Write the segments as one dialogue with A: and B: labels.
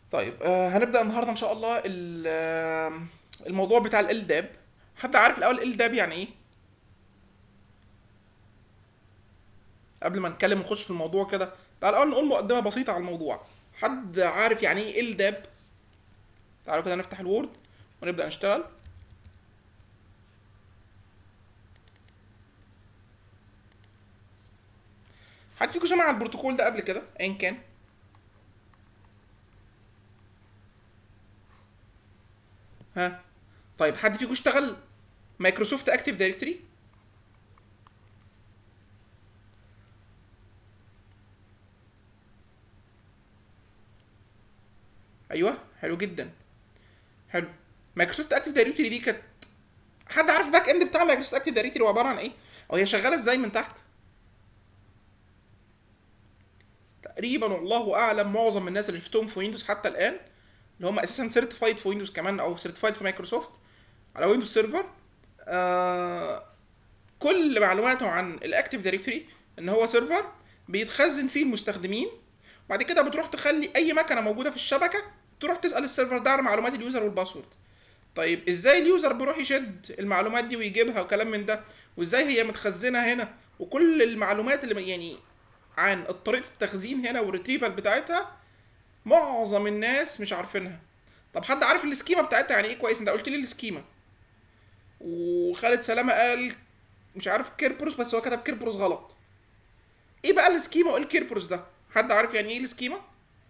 A: طيب آه هنبدأ النهارده ان شاء الله ال- آه، الموضوع بتاع ال داب حد عارف الاول ال داب يعني ايه قبل ما نتكلم ونخش في الموضوع كده تعال الاول نقول مقدمة بسيطة على الموضوع حد عارف يعني ايه ال داب تعالوا كده نفتح الوورد ونبدأ نشتغل حد فيكم سمع عن البروتوكول ده قبل كده ايا كان ها طيب حد فيكم اشتغل مايكروسوفت اكتيف دايركتوري ايوه حلو جدا حلو مايكروسوفت اكتيف دايركتوري دي كانت حد عارف الباك اند بتاع مايكروسوفت اكتيف دايركتوري هو عباره عن ايه او هي شغاله ازاي من تحت تقريبا والله اعلم معظم الناس اللي شفتهم في ويندوز حتى الان اللي هم اساسا سيرتيفايد في ويندوز كمان او سيرتيفايد في مايكروسوفت على ويندوز سيرفر آه كل معلوماته عن الاكتيف دايركتوري ان هو سيرفر بيتخزن فيه المستخدمين بعد كده بتروح تخلي اي مكنه موجوده في الشبكه تروح تسال السيرفر ده على معلومات اليوزر والباسورد طيب ازاي اليوزر بيروح يشد المعلومات دي ويجيبها وكلام من ده وازاي هي متخزنه هنا وكل المعلومات اللي يعني عن طريقه التخزين هنا والريتريفال بتاعتها معظم الناس مش عارفينها طب حد عارف السكيما بتاعتها يعني ايه كويس انت قلت لي السكيما وخالد سلامه قال مش عارف كيربروس بس هو كتب كيربروس غلط ايه بقى السكيما وايه الكيربروس ده حد عارف يعني ايه السكيما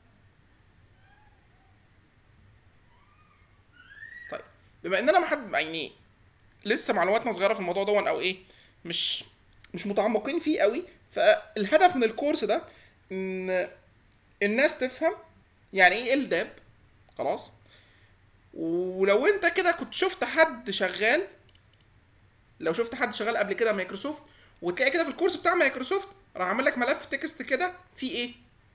A: طيب بما اننا ما حد يعني لسه معلوماتنا صغيره في الموضوع ده او ايه مش مش متعمقين فيه قوي فالهدف من الكورس ده ان الناس تفهم يعني ايه الداب خلاص ولو انت كده كنت شفت حد شغال لو شفت حد شغال قبل كده مايكروسوفت وتلاقي كده في الكورس بتاع مايكروسوفت راح عامل لك ملف تكست كده فيه ايه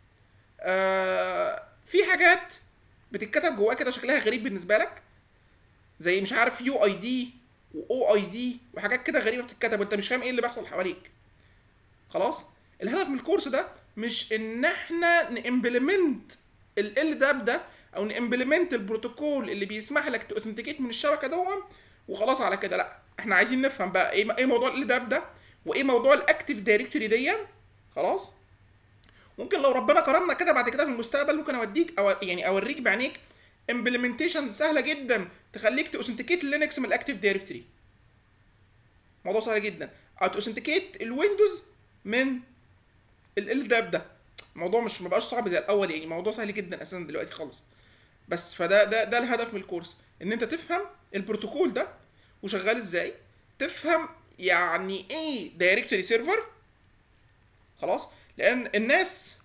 A: آه في حاجات بتتكتب جواه كده شكلها غريب بالنسبه لك زي مش عارف يو اي دي واو اي دي وحاجات كده غريبه بتتكتب وانت مش فاهم ايه اللي بيحصل حواليك خلاص الهدف من الكورس ده مش ان احنا نimplement ال داب ده او نimplement البروتوكول اللي بيسمح لك تاوثنتيكيت من الشبكه دون وخلاص على كده لا احنا عايزين نفهم بقى ايه ايه موضوع ال داب ده وايه موضوع الاكتيف دايركتوري دي خلاص ممكن لو ربنا كرمنا كده بعد كده في المستقبل ممكن اوديك او يعني اوريك بعينيك امبلمنتيشن سهله جدا تخليك تاوثنتيكيت لينكس من الاكتيف دايركتوري موضوع سهل جدا او تاوثنتيكيت الويندوز من ال داب ده الموضوع مش مبقاش صعب زي الاول يعني موضوع سهل جدا اساسا دلوقتي خالص بس فده ده ده الهدف من الكورس ان انت تفهم البروتوكول ده وشغال ازاي تفهم يعني ايه دايركتوري سيرفر خلاص لان الناس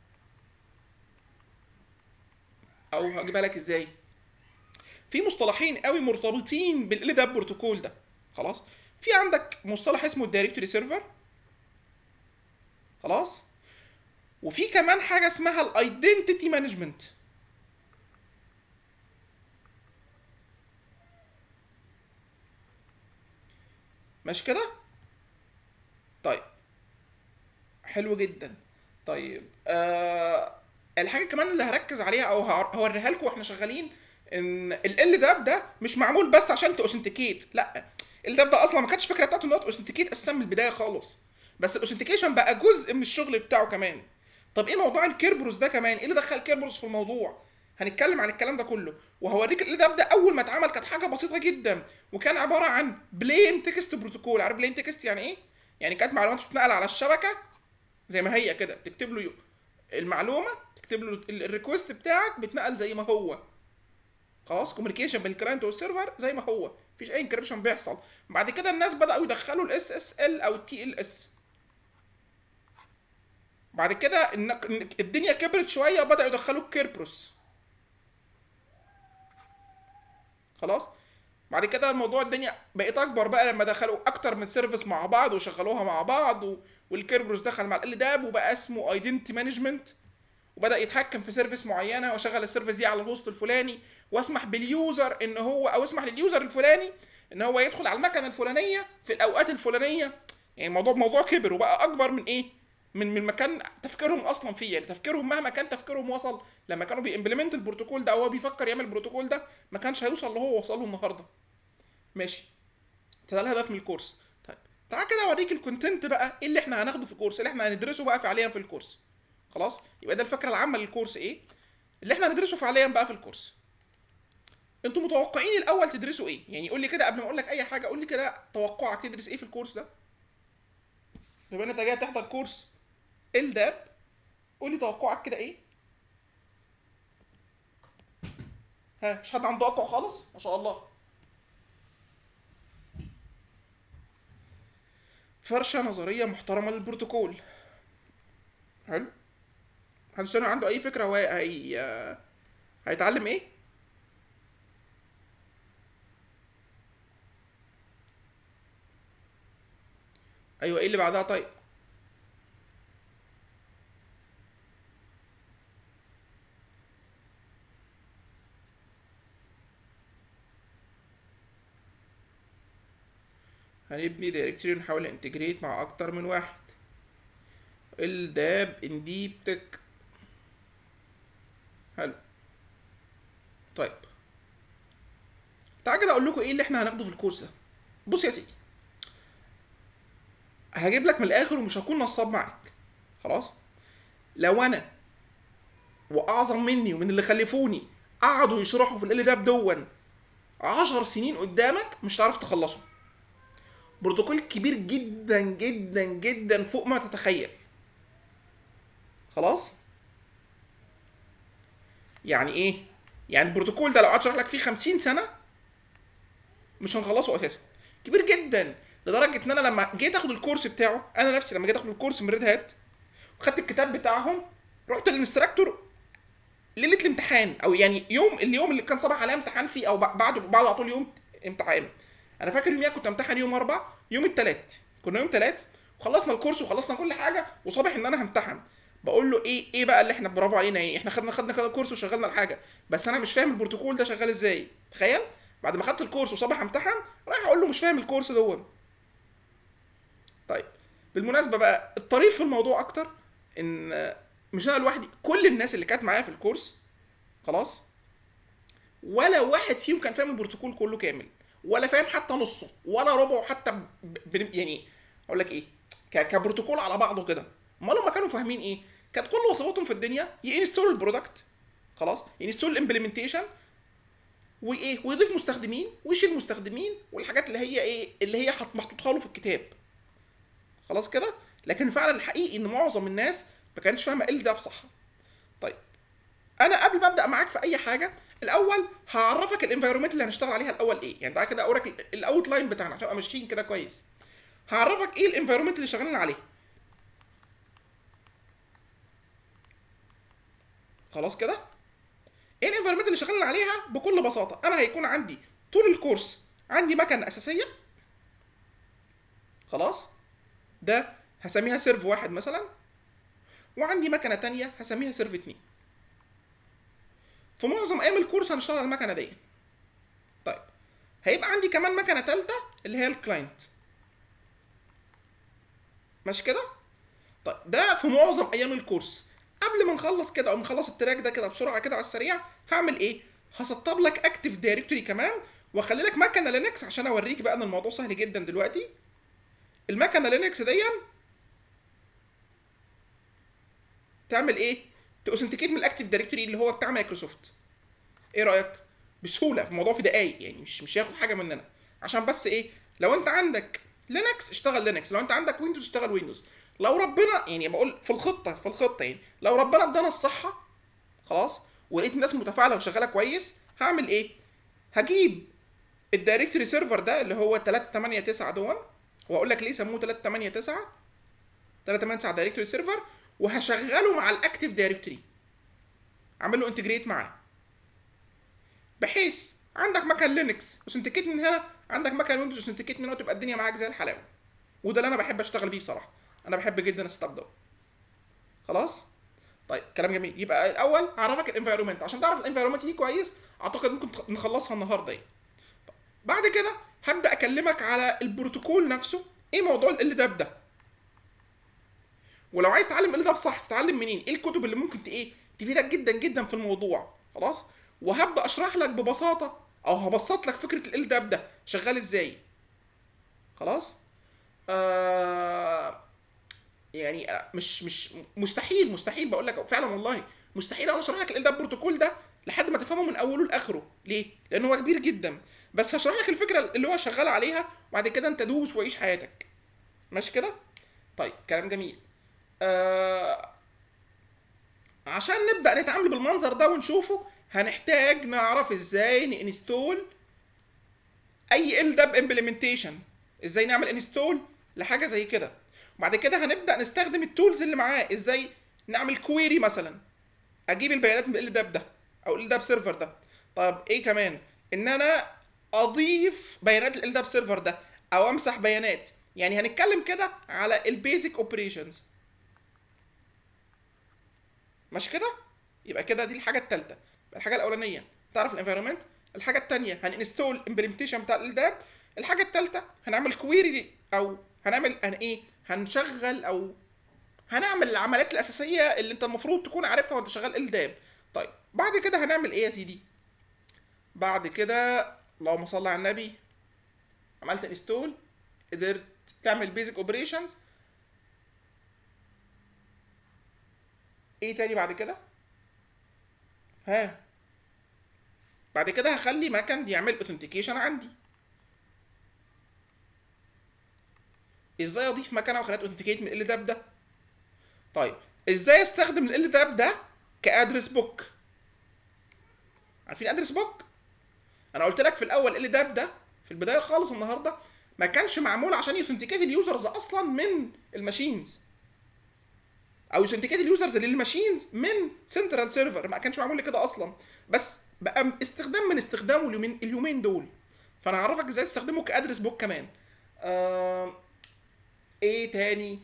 A: او هجيبها لك ازاي في مصطلحين قوي مرتبطين بالال داب بروتوكول ده خلاص في عندك مصطلح اسمه الدايركتوري سيرفر خلاص وفي كمان حاجه اسمها الايدنتيتي مانجمنت ماشي كده طيب حلو جدا طيب آه الحاجه كمان اللي هركز عليها او هور- هوريها لكم واحنا شغالين ان ال داب ده مش معمول بس عشان تاوثنتيكيت لا ال داب ده اصلا ما كانتش فكره بتاعته ان هو تاوثنتيكيت اساسا من البدايه خالص بس الاوثنتيكيشن بقى جزء من الشغل بتاعه كمان طب ايه موضوع الكيربروس ده كمان ايه اللي دخل كيربروس في الموضوع هنتكلم عن الكلام ده كله وهوريك ال داب ده اول ما اتعمل كانت حاجه بسيطه جدا وكان عباره عن بلين تكست بروتوكول عارف بلين تكست يعني ايه يعني كانت معلومات بتتنقل على الشبكه زي ما هي كده تكتب له المعلومه تكتب له ال- الريكوست بتاعك بيتنقل زي ما هو خلاص كوميونيكيشن بين الكلاينت والسيرفر زي ما هو مفيش اي انكريبشن بيحصل بعد كده الناس بداوا يدخلوا الاس اس ال او التي ال اس بعد كده إن- إن الدنيا كبرت شويه وبداوا يدخلوا الكيربروس خلاص بعد كده الموضوع الدنيا بقت اكبر بقى لما دخلوا اكتر من سيرفيس مع بعض وشغلوها مع بعض و... والكيربروس دخل مع ال داب وبقى اسمه ايدنتي مانجمنت وبدا يتحكم في سيرفيس معينه واشغل السيرفيس دي على الهوست الفلاني واسمح باليوزر ان هو او اسمح لليوزر الفلاني ان هو يدخل على المكنه الفلانيه في الاوقات الفلانيه يعني الموضوع موضوع كبر وبقى اكبر من ايه من من مكان تفكيرهم اصلا فيه يعني تفكيرهم مهما كان تفكيرهم وصل لما كانوا بيمبلمنت البروتوكول ده او هو بيفكر يعمل البروتوكول ده ما كانش هيوصل اللي هو وصله النهارده ماشي ده الهدف من الكورس طيب تعال كده اوريك الكونتنت بقى ايه اللي احنا هناخده في الكورس اللي احنا هندرسه بقى فعليا في الكورس خلاص يبقى ده الفكره العامه للكورس ايه اللي احنا هندرسه فعليا بقى في الكورس انتوا متوقعين الاول تدرسوا ايه يعني قول لي كده قبل ما اقول لك اي حاجه قول لي كده توقعك تدرس ايه في الكورس ده بما ان انت جاي تحضر كورس الداب قول لي توقعك كده ايه ها مش حد عنده توقع خالص ما شاء الله فرشه نظريه محترمه للبروتوكول حلو محدش تاني عنده اي فكره هو هي هيتعلم ايه ايوه ايه اللي بعدها طيب هنبني دايركتوري ونحاول انتجريت مع اكتر من واحد الداب انديب تك حلو طيب تعال كده اقول لكم ايه اللي احنا هناخده في الكورس ده بص يا سيدي هجيب لك من الاخر ومش هكون نصاب معاك خلاص لو انا واعظم مني ومن اللي خلفوني قعدوا يشرحوا في ال داب دون عشر سنين قدامك مش هتعرف تخلصه بروتوكول كبير جدا جدا جدا فوق ما تتخيل خلاص يعني ايه يعني البروتوكول ده لو قعدت اشرح لك فيه 50 سنه مش هنخلصه اساسا كبير جدا لدرجه ان انا لما جيت اخد الكورس بتاعه انا نفسي لما جيت اخد الكورس من ريد هات وخدت الكتاب بتاعهم رحت للانستراكتور ليله الامتحان او يعني يوم اليوم اللي كان صباح عليه امتحان فيه او بعده بعده على طول يوم امتحان انا فاكر يوميها كنت امتحن يوم اربع يوم التلات كنا يوم تلات وخلصنا الكورس وخلصنا كل حاجه وصبح ان انا همتحن بقول له ايه ايه بقى اللي احنا برافو علينا ايه احنا خدنا خدنا كده كورس وشغلنا الحاجه بس انا مش فاهم البروتوكول ده شغال ازاي تخيل بعد ما خدت الكورس وصبح امتحن رايح اقول له مش فاهم الكورس دون طيب بالمناسبه بقى الطريف في الموضوع اكتر ان مش انا لوحدي كل الناس اللي كانت معايا في الكورس خلاص ولا واحد فيهم كان فاهم البروتوكول كله كامل ولا فاهم حتى نصه ولا ربعه حتى ب... ب... يعني اقول لك ايه ك... كبروتوكول على بعضه كده امال هم كانوا فاهمين ايه كانت كل وظيفتهم في الدنيا ينستول البرودكت خلاص ينستول الامبلمنتيشن وايه ويضيف مستخدمين ويشيل مستخدمين والحاجات اللي هي ايه اللي هي محطوطه له في الكتاب خلاص كده لكن فعلا الحقيقي ان معظم الناس ما كانتش فاهمه ايه ده بصح طيب انا قبل ما ابدا معاك في اي حاجه الاول هعرفك الانفايرمنت اللي هنشتغل عليها الاول ايه يعني تعالى كده اوريك الاوت لاين بتاعنا عشان ابقى ماشيين كده كويس هعرفك ايه الانفايرمنت اللي شغالين عليه خلاص كده ايه الانفايرمنت اللي شغالين عليها بكل بساطه انا هيكون عندي طول الكورس عندي مكنه اساسيه خلاص ده هسميها سيرف واحد مثلا وعندي مكنه تانية هسميها سيرف اتنين في معظم ايام الكورس هنشتغل على المكنه دي طيب هيبقى عندي كمان مكنه تالتة اللي هي الكلاينت ماشي كده طيب ده في معظم ايام الكورس قبل ما نخلص كده او نخلص التراك ده كده بسرعه كده على السريع هعمل ايه هسطب لك اكتف دايركتوري كمان واخلي لك مكنه لينكس عشان اوريك بقى ان الموضوع سهل جدا دلوقتي المكنه لينكس دي تعمل ايه تاوثنتيكيت من الاكتف دايركتوري اللي هو بتاع مايكروسوفت ايه رايك بسهوله في الموضوع في دقايق يعني مش مش هياخد حاجه مننا عشان بس ايه لو انت عندك لينكس اشتغل لينكس لو انت عندك ويندوز اشتغل ويندوز لو ربنا يعني بقول في الخطه في الخطه يعني لو ربنا ادانا الصحه خلاص ولقيت الناس متفاعله وشغاله كويس هعمل ايه هجيب الدايركتوري سيرفر ده اللي هو 389 دون وهقول لك ليه سموه 389 389 دايركتوري سيرفر وهشغله مع الاكتف دايركتوري اعمل له انتجريت معاه بحيث عندك مكان لينكس اوثنتيكيت من هنا عندك مكان ويندوز اوثنتيكيت من هنا وتبقى الدنيا معاك زي الحلاوه وده اللي انا بحب اشتغل بيه بصراحه انا بحب جدا الستاب ده خلاص طيب كلام جميل يبقى الاول هعرفك الانفايرمنت عشان تعرف الانفايرمنت دي كويس اعتقد ممكن نخلصها النهارده يعني بعد كده هبدا اكلمك على البروتوكول نفسه ايه موضوع ال داب ده ولو عايز تتعلم ال داب صح تتعلم منين ايه الكتب اللي ممكن ت- ايه تفيدك جدا جدا في الموضوع خلاص وهبدا اشرح لك ببساطه او هبسط لك فكره ال داب ده شغال ازاي خلاص آه يعني آه، مش مش مستحيل مستحيل بقول لك فعلا والله مستحيل انا اشرح لك ال داب بروتوكول ده لحد ما تفهمه من اوله لاخره ليه لان هو كبير جدا بس هشرح لك الفكره اللي هو شغال عليها وبعد كده انت دوس وعيش حياتك ماشي كده طيب كلام جميل آه عشان نبدا نتعامل بالمنظر ده ونشوفه هنحتاج نعرف ازاي ننستول اي ال داب امبلمنتيشن ازاي نعمل انستول لحاجه زي كده وبعد كده هنبدا نستخدم التولز اللي معاه ازاي نعمل كويري مثلا اجيب البيانات من ال داب ده او ال داب سيرفر ده طب ايه كمان ان انا اضيف بيانات ال داب سيرفر ده او امسح بيانات يعني هنتكلم كده على البيزك اوبريشنز ماشي كده يبقى كده دي الحاجه الثالثه الحاجه الاولانيه تعرف الانفايرمنت الحاجه الثانيه هننستول امبلمنتيشن بتاع الداب الحاجه الثالثه هنعمل كويري او هنعمل هن ايه هنشغل او هنعمل العمليات الاساسيه اللي انت المفروض تكون عارفها وانت شغال الداب طيب بعد كده هنعمل ايه يا سيدي بعد كده اللهم صل على النبي عملت انستول قدرت تعمل بيزك اوبريشنز ايه تاني بعد كده ها بعد كده هخلي مكان يعمل اوثنتيكيشن عندي ازاي اضيف مكنه وخليها اوثنتيكيت من ال داب ده طيب ازاي استخدم ال داب ده كادرس بوك عارفين ادرس بوك انا قلت لك في الاول ال داب ده في البدايه خالص النهارده ما كانش معمول عشان يوثنتيكيت اليوزرز اصلا من الماشينز او يوثنتيكيت اليوزرز للماشينز من سنترال سيرفر ما كانش معمول كده اصلا بس بقى استخدام من استخدامه اليومين اليومين دول فانا هعرفك ازاي تستخدمه كادرس بوك كمان آه ايه تاني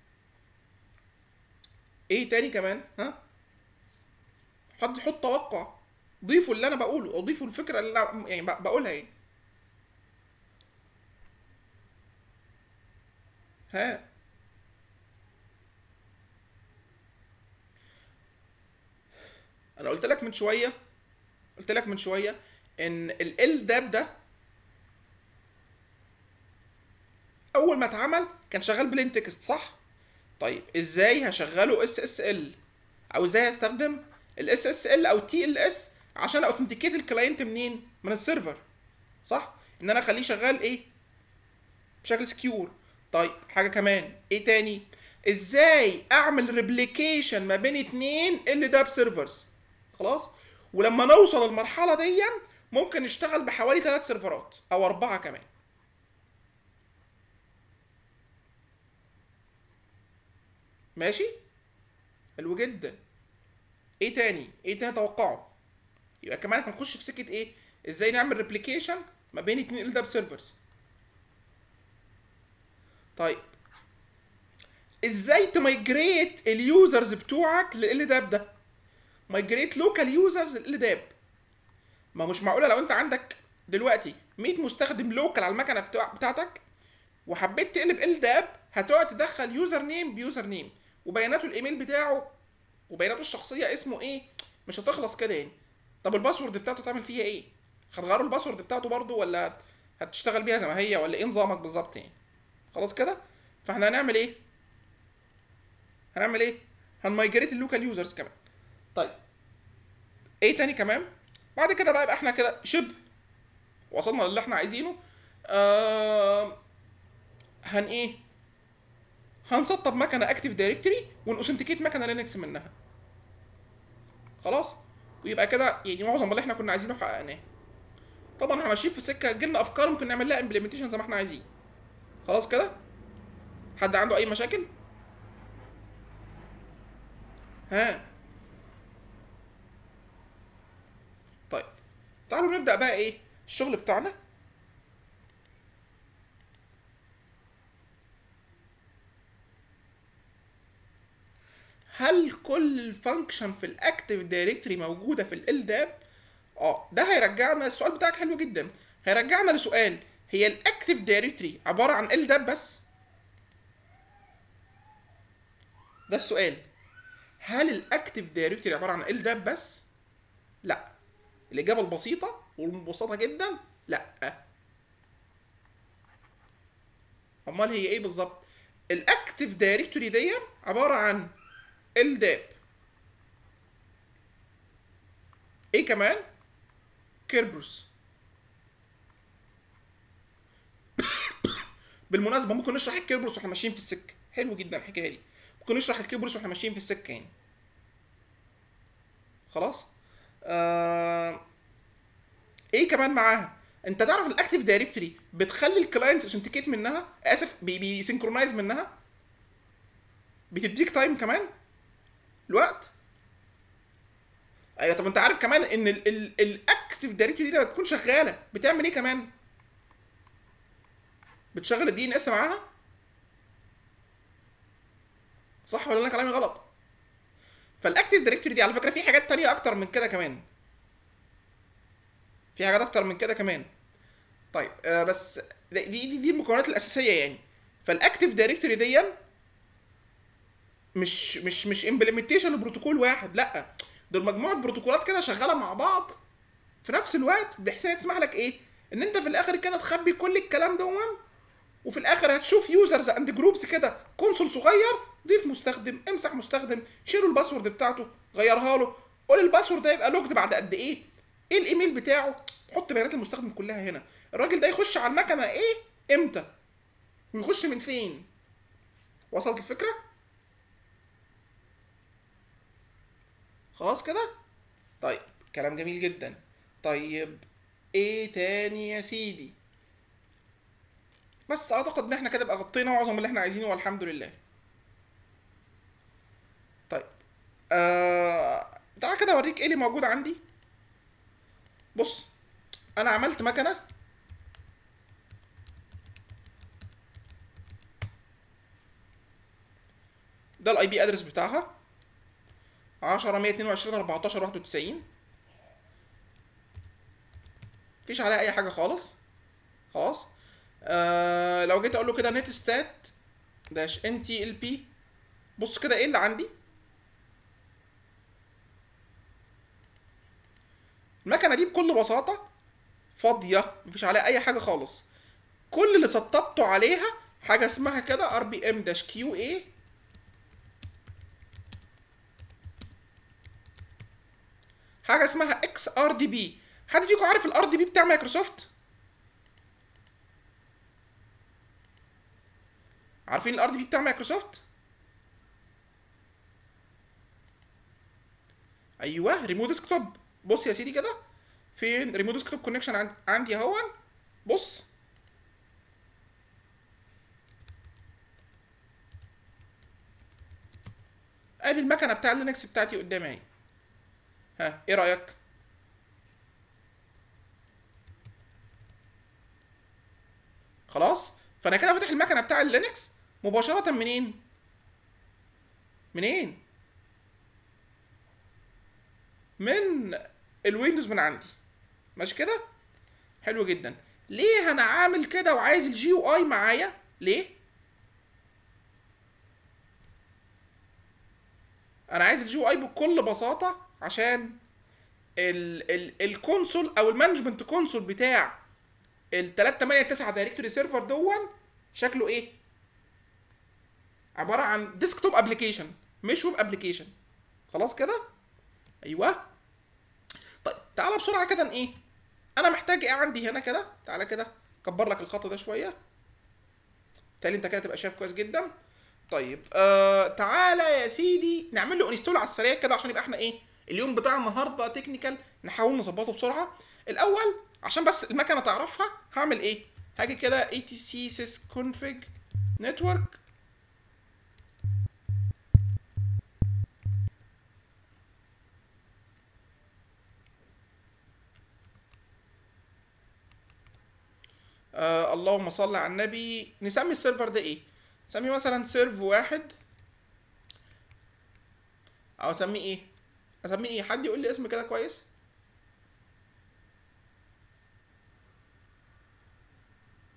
A: ايه تاني كمان ها حد يحط توقع ضيفوا اللي انا بقوله او ضيفوا الفكره اللي انا يعني ب- بقولها يعني ها انا قلت لك من شويه قلت لك من شويه ان ال داب ده اول ما اتعمل كان شغال بلين تكست صح طيب ازاي هشغله اس اس ال او ازاي هستخدم الاس اس ال او تي ال اس عشان اوثنتيكيت الكلاينت منين من السيرفر صح ان انا اخليه شغال ايه بشكل سكيور طيب حاجه كمان ايه تاني ازاي اعمل ريبليكيشن ما بين اتنين ال داب سيرفرز خلاص ولما نوصل للمرحله دي ممكن نشتغل بحوالي ثلاث سيرفرات او اربعه كمان ماشي حلو جدا ايه تاني ايه تاني توقعه يبقى كمان هنخش في سكه ايه ازاي نعمل ريبليكيشن ما بين اتنين ال داب سيرفرز طيب ازاي تميجريت اليوزرز بتوعك لل داب ده مايجريت لوكال يوزرز لل داب ما مش معقوله لو انت عندك دلوقتي 100 مستخدم لوكال على المكنه بتاع بتاعتك وحبيت تقلب ال داب هتقعد تدخل يوزر نيم بيوزر نيم وبياناته الايميل بتاعه وبياناته الشخصيه اسمه ايه مش هتخلص كده يعني طب الباسورد بتاعته تعمل فيها ايه هتغيروا الباسورد بتاعته برضو ولا هت- هتشتغل بيها زي ما هي ولا ايه نظامك بالظبط يعني خلاص كده فاحنا هنعمل ايه هنعمل ايه هنمايجريت اللوكال يوزرز كمان طيب ايه تاني كمان بعد كده بقى يبقى احنا كده شبه وصلنا للي احنا عايزينه آه هن ايه هنسطب مكنه اكتيف دايركتوري ونأوثنتيكيت مكنه لينكس منها خلاص ويبقى كده يعني معظم اللي احنا كنا عايزينه حققناه طبعا احنا ماشيين في سكه جبنا افكار ممكن نعمل لها امبلمنتيشن زي ما احنا عايزين خلاص كده حد عنده اي مشاكل ها طيب تعالوا نبدا بقى ايه الشغل بتاعنا هل كل الفانكشن في الاكتيف دايركتوري موجوده في ال داب اه ده هيرجعنا السؤال بتاعك حلو جدا هيرجعنا لسؤال هي الاكتيف دايركتوري عباره عن ال داب بس ده السؤال هل الاكتف دايركتوري عباره عن ال داب بس لا الاجابه البسيطه والمبسطه جدا لا امال هي ايه بالظبط الاكتف دايركتوري دي عباره عن ال داب ايه كمان كيربروس بالمناسبه ممكن نشرح الكيربروس واحنا ماشيين في السكه حلو جدا الحكايه دي ممكن نشرح الكيربروس واحنا ماشيين في السكه يعني خلاص آه... ايه كمان معاها انت تعرف الاكتيف دايركتوري بتخلي الكلاينتس اوثنتيكيت منها اسف بي بيسنكرونايز منها بتديك تايم كمان الوقت ايوه طب انت عارف كمان ان الاكتيف دايركتوري دي بتكون شغاله بتعمل ايه كمان بتشغل الدي ان اس معاها صح ولا انا كلامي غلط فالاكتيف دايركتوري دي على فكره في حاجات تانية اكتر من كده كمان في حاجات اكتر من كده كمان طيب آه بس دي دي دي المكونات الاساسيه يعني فالاكتيف دايركتوري دي مش مش مش امبلمنتيشن لبروتوكول واحد لا دول مجموعه بروتوكولات كده شغاله مع بعض في نفس الوقت بحيث ان تسمح لك ايه ان انت في الاخر كده تخبي كل الكلام ده وفي الاخر هتشوف يوزرز اند جروبس كده كونسول صغير ضيف مستخدم امسح مستخدم شيلوا الباسورد بتاعته غيرها له قول الباسورد ده يبقى لوجد بعد قد ايه ايه الايميل بتاعه حط بيانات المستخدم كلها هنا الراجل ده يخش على المكنه ايه امتى ويخش من فين وصلت الفكره خلاص كده طيب كلام جميل جدا طيب ايه تاني يا سيدي بس اعتقد ان احنا كده بقى غطينا معظم اللي احنا عايزينه والحمد لله طيب آه... تعال كده اوريك ايه اللي موجود عندي بص انا عملت مكنه ده الاي بي ادرس بتاعها 10 122 14 91 مفيش عليها اي حاجه خالص خلاص آه لو جيت اقول له كده نت ستات داش ان تي ال بي بص كده ايه اللي عندي المكنه دي بكل بساطه فاضيه مفيش عليها اي حاجه خالص كل اللي سطبته عليها حاجه اسمها كده ار بي ام داش كيو اي حاجه اسمها اكس ار دي بي حد فيكم عارف الار دي بي بتاع مايكروسوفت عارفين الار دي بي بتاع مايكروسوفت ايوه ريمو ديسكتوب بص يا سيدي كده فين ريمو ديسكتوب كونكشن عند... عندي اهون بص ادي المكنه بتاع لينكس بتاعتي قدامي اهي ها ايه رايك خلاص فانا كده فاتح المكنه بتاع اللينكس مباشره منين منين من الويندوز من عندي ماشي كده حلو جدا ليه انا عامل كده وعايز الجي يو اي معايا ليه انا عايز الجي يو اي بكل بساطه عشان ال ال الكونسول او المانجمنت كونسول بتاع ال 389 دايركتوري سيرفر دون شكله ايه عباره عن ديسكتوب ابلكيشن مش ويب ابلكيشن خلاص كده ايوه طيب تعالى بسرعه كده ايه انا محتاج ايه عندي هنا كده تعالى كده كبر لك الخط ده شويه بالتالي انت كده تبقى شايف كويس جدا طيب آه تعالى يا سيدي نعمل له انستول على السريع كده عشان يبقى احنا ايه اليوم بتاع النهارده تكنيكال نحاول نظبطه بسرعه الاول عشان بس المكنه تعرفها هعمل ايه هاجي كده etc sysconfig network آه اللهم صل على النبي نسمي السيرفر ده ايه نسميه مثلا سيرف واحد او اسميه ايه اسميه ايه حد يقول لي اسم كده كويس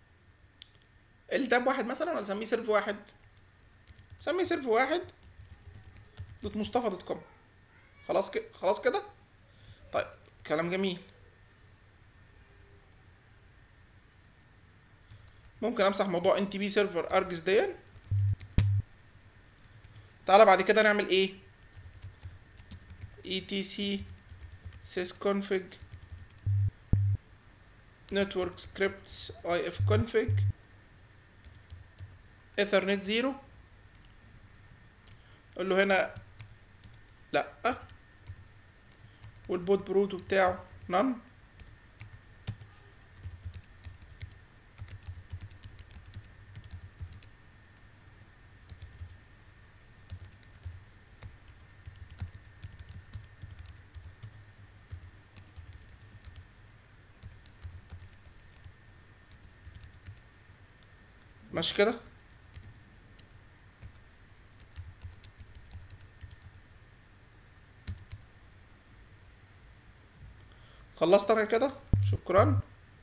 A: التاب واحد مثلا ولا اسميه سيرف واحد سميه سيرف واحد دوت مصطفى دوت كوم خلاص كده خلاص كده طيب كلام جميل ممكن امسح موضوع ان تي بي سيرفر ارجس دي تعالى بعد كده نعمل ايه etc sysconfig network scripts ifconfig ethernet 0 قول له هنا لا والبوت بروتو بتاعه none ماشي كده خلصت انا كده شكرا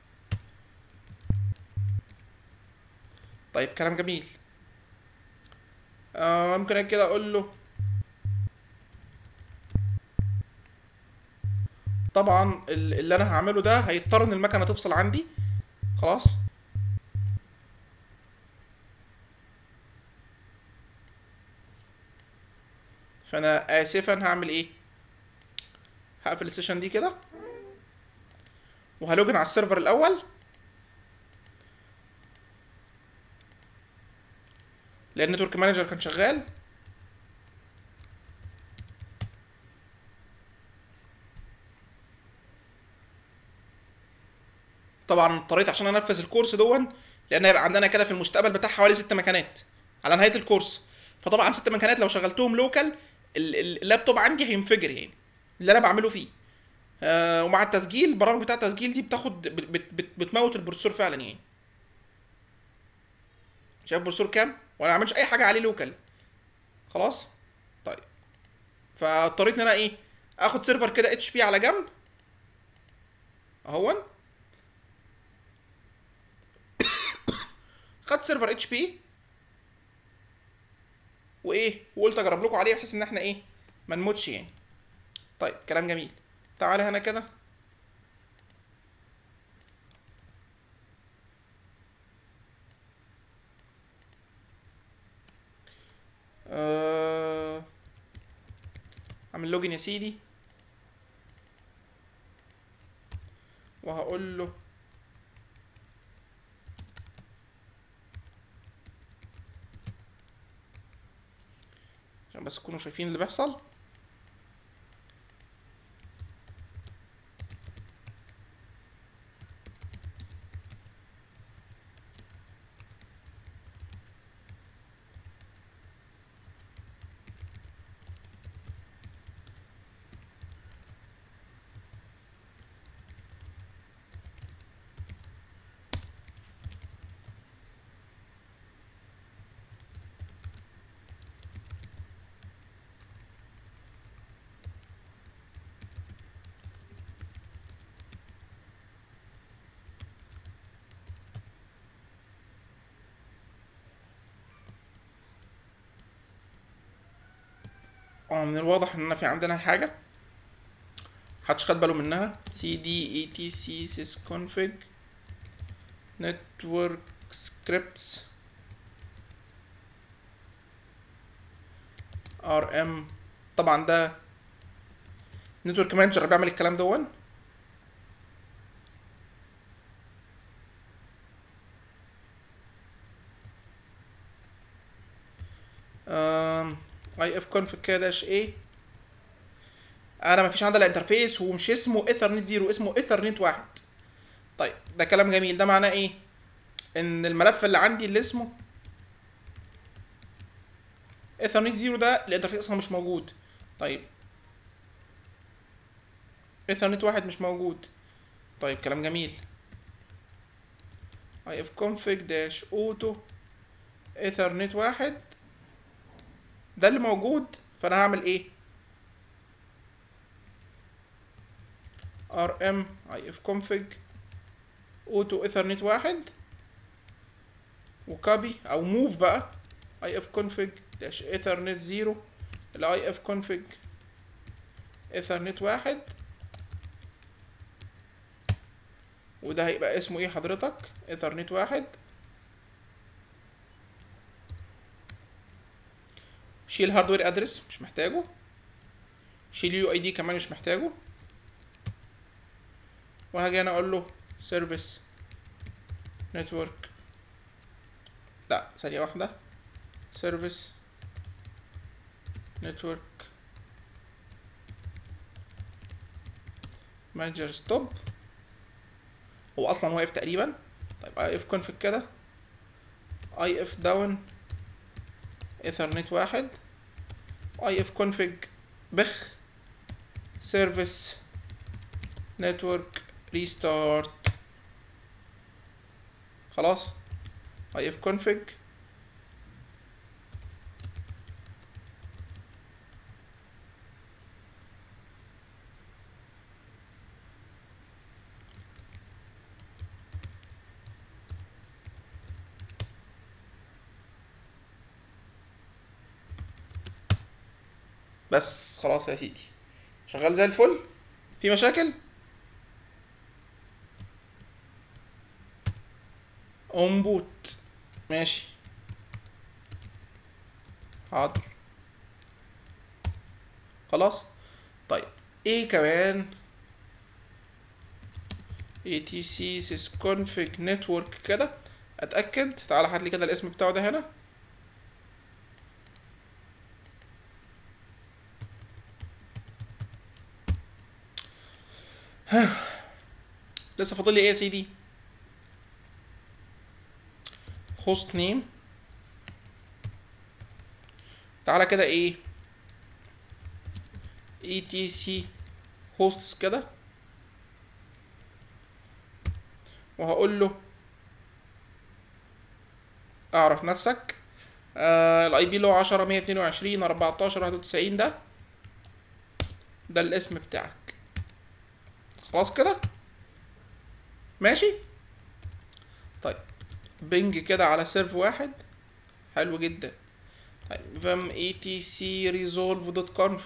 A: طيب كلام جميل آه ممكن أنا كده اقول له طبعا ال- اللي انا هعمله ده هيضطر ان المكنه تفصل عندي خلاص فانا اسفا هعمل ايه هقفل السيشن دي كده وهلوجن على السيرفر الاول لان نتورك مانجر كان شغال طبعا اضطريت عشان انفذ الكورس دون لان هيبقى عندنا كده في المستقبل بتاع حوالي ست مكانات على نهايه الكورس فطبعا ست مكانات لو شغلتهم لوكال اللابتوب عندي هينفجر يعني اللي انا بعمله فيه آه ومع التسجيل البرامج بتاع التسجيل دي بتاخد بت بت بت بتموت البروسيسور فعلا يعني شايف البروسيسور كام وانا ما عملتش اي حاجه عليه لوكال خلاص طيب فاضطريت ان انا ايه اخد سيرفر كده اتش بي على جنب اهون خدت سيرفر اتش بي وايه وقلت اجرب لكم عليه بحيث ان احنا ايه ما نموتش يعني طيب كلام جميل تعالى هنا كده آه، اعمل لوجن يا سيدي وهقول له عشان بس تكونوا شايفين اللي بيحصل اه من الواضح ان في عندنا حاجة محدش خد باله منها cd etc sysconfig network scripts rm طبعا ده نتورك مانجر بيعمل الكلام دون اي اف كونفج كده داش ايه انا مفيش عندي الا انترفيس ومش اسمه ايثرنت زيرو اسمه ايثرنت واحد طيب ده كلام جميل ده معناه ايه ان الملف اللي عندي اللي اسمه ايثرنت زيرو ده الانترفيس اصلا مش موجود طيب ايثرنت واحد مش موجود طيب كلام جميل اي اف كونفج داش اوتو ايثرنت واحد ده اللي موجود فانا هعمل ايه rm ifconfig auto ethernet واحد وكابي او موف بقى ifconfig dash ethernet زيرو الاي اف config ايثرنت واحد وده هيبقى اسمه ايه حضرتك ايثرنت واحد شيل هاردوير ادرس مش محتاجه شيل يو اي دي كمان مش محتاجه وهاجي انا اقول له سيرفيس نتورك لا ثانية واحدة سيرفيس نتورك مانجر ستوب هو اصلا واقف تقريبا طيب اي اف كونفig كده اي اف داون ايثرنت واحد اي اف كونفج بخ سيرفيس نتورك ريستارت خلاص اي اف كونفج بس خلاص يا سيدي شغال زي الفل في مشاكل اونبوت ماشي حاضر خلاص طيب ايه كمان etc sysconfig network كده اتاكد تعال هات لي كده الاسم بتاعه ده هنا لسه فاضل لي ايه يا سيدي هوست نيم تعالى كده ايه اي تي سي هوستس كده وهقول له اعرف نفسك آه الاي بي اللي هو 10 122 14 91 ده ده الاسم بتاعك خلاص كده ماشي طيب بنج كده على سيرف واحد حلو جدا طيب فم اي تي سي ريزولف دوت كونف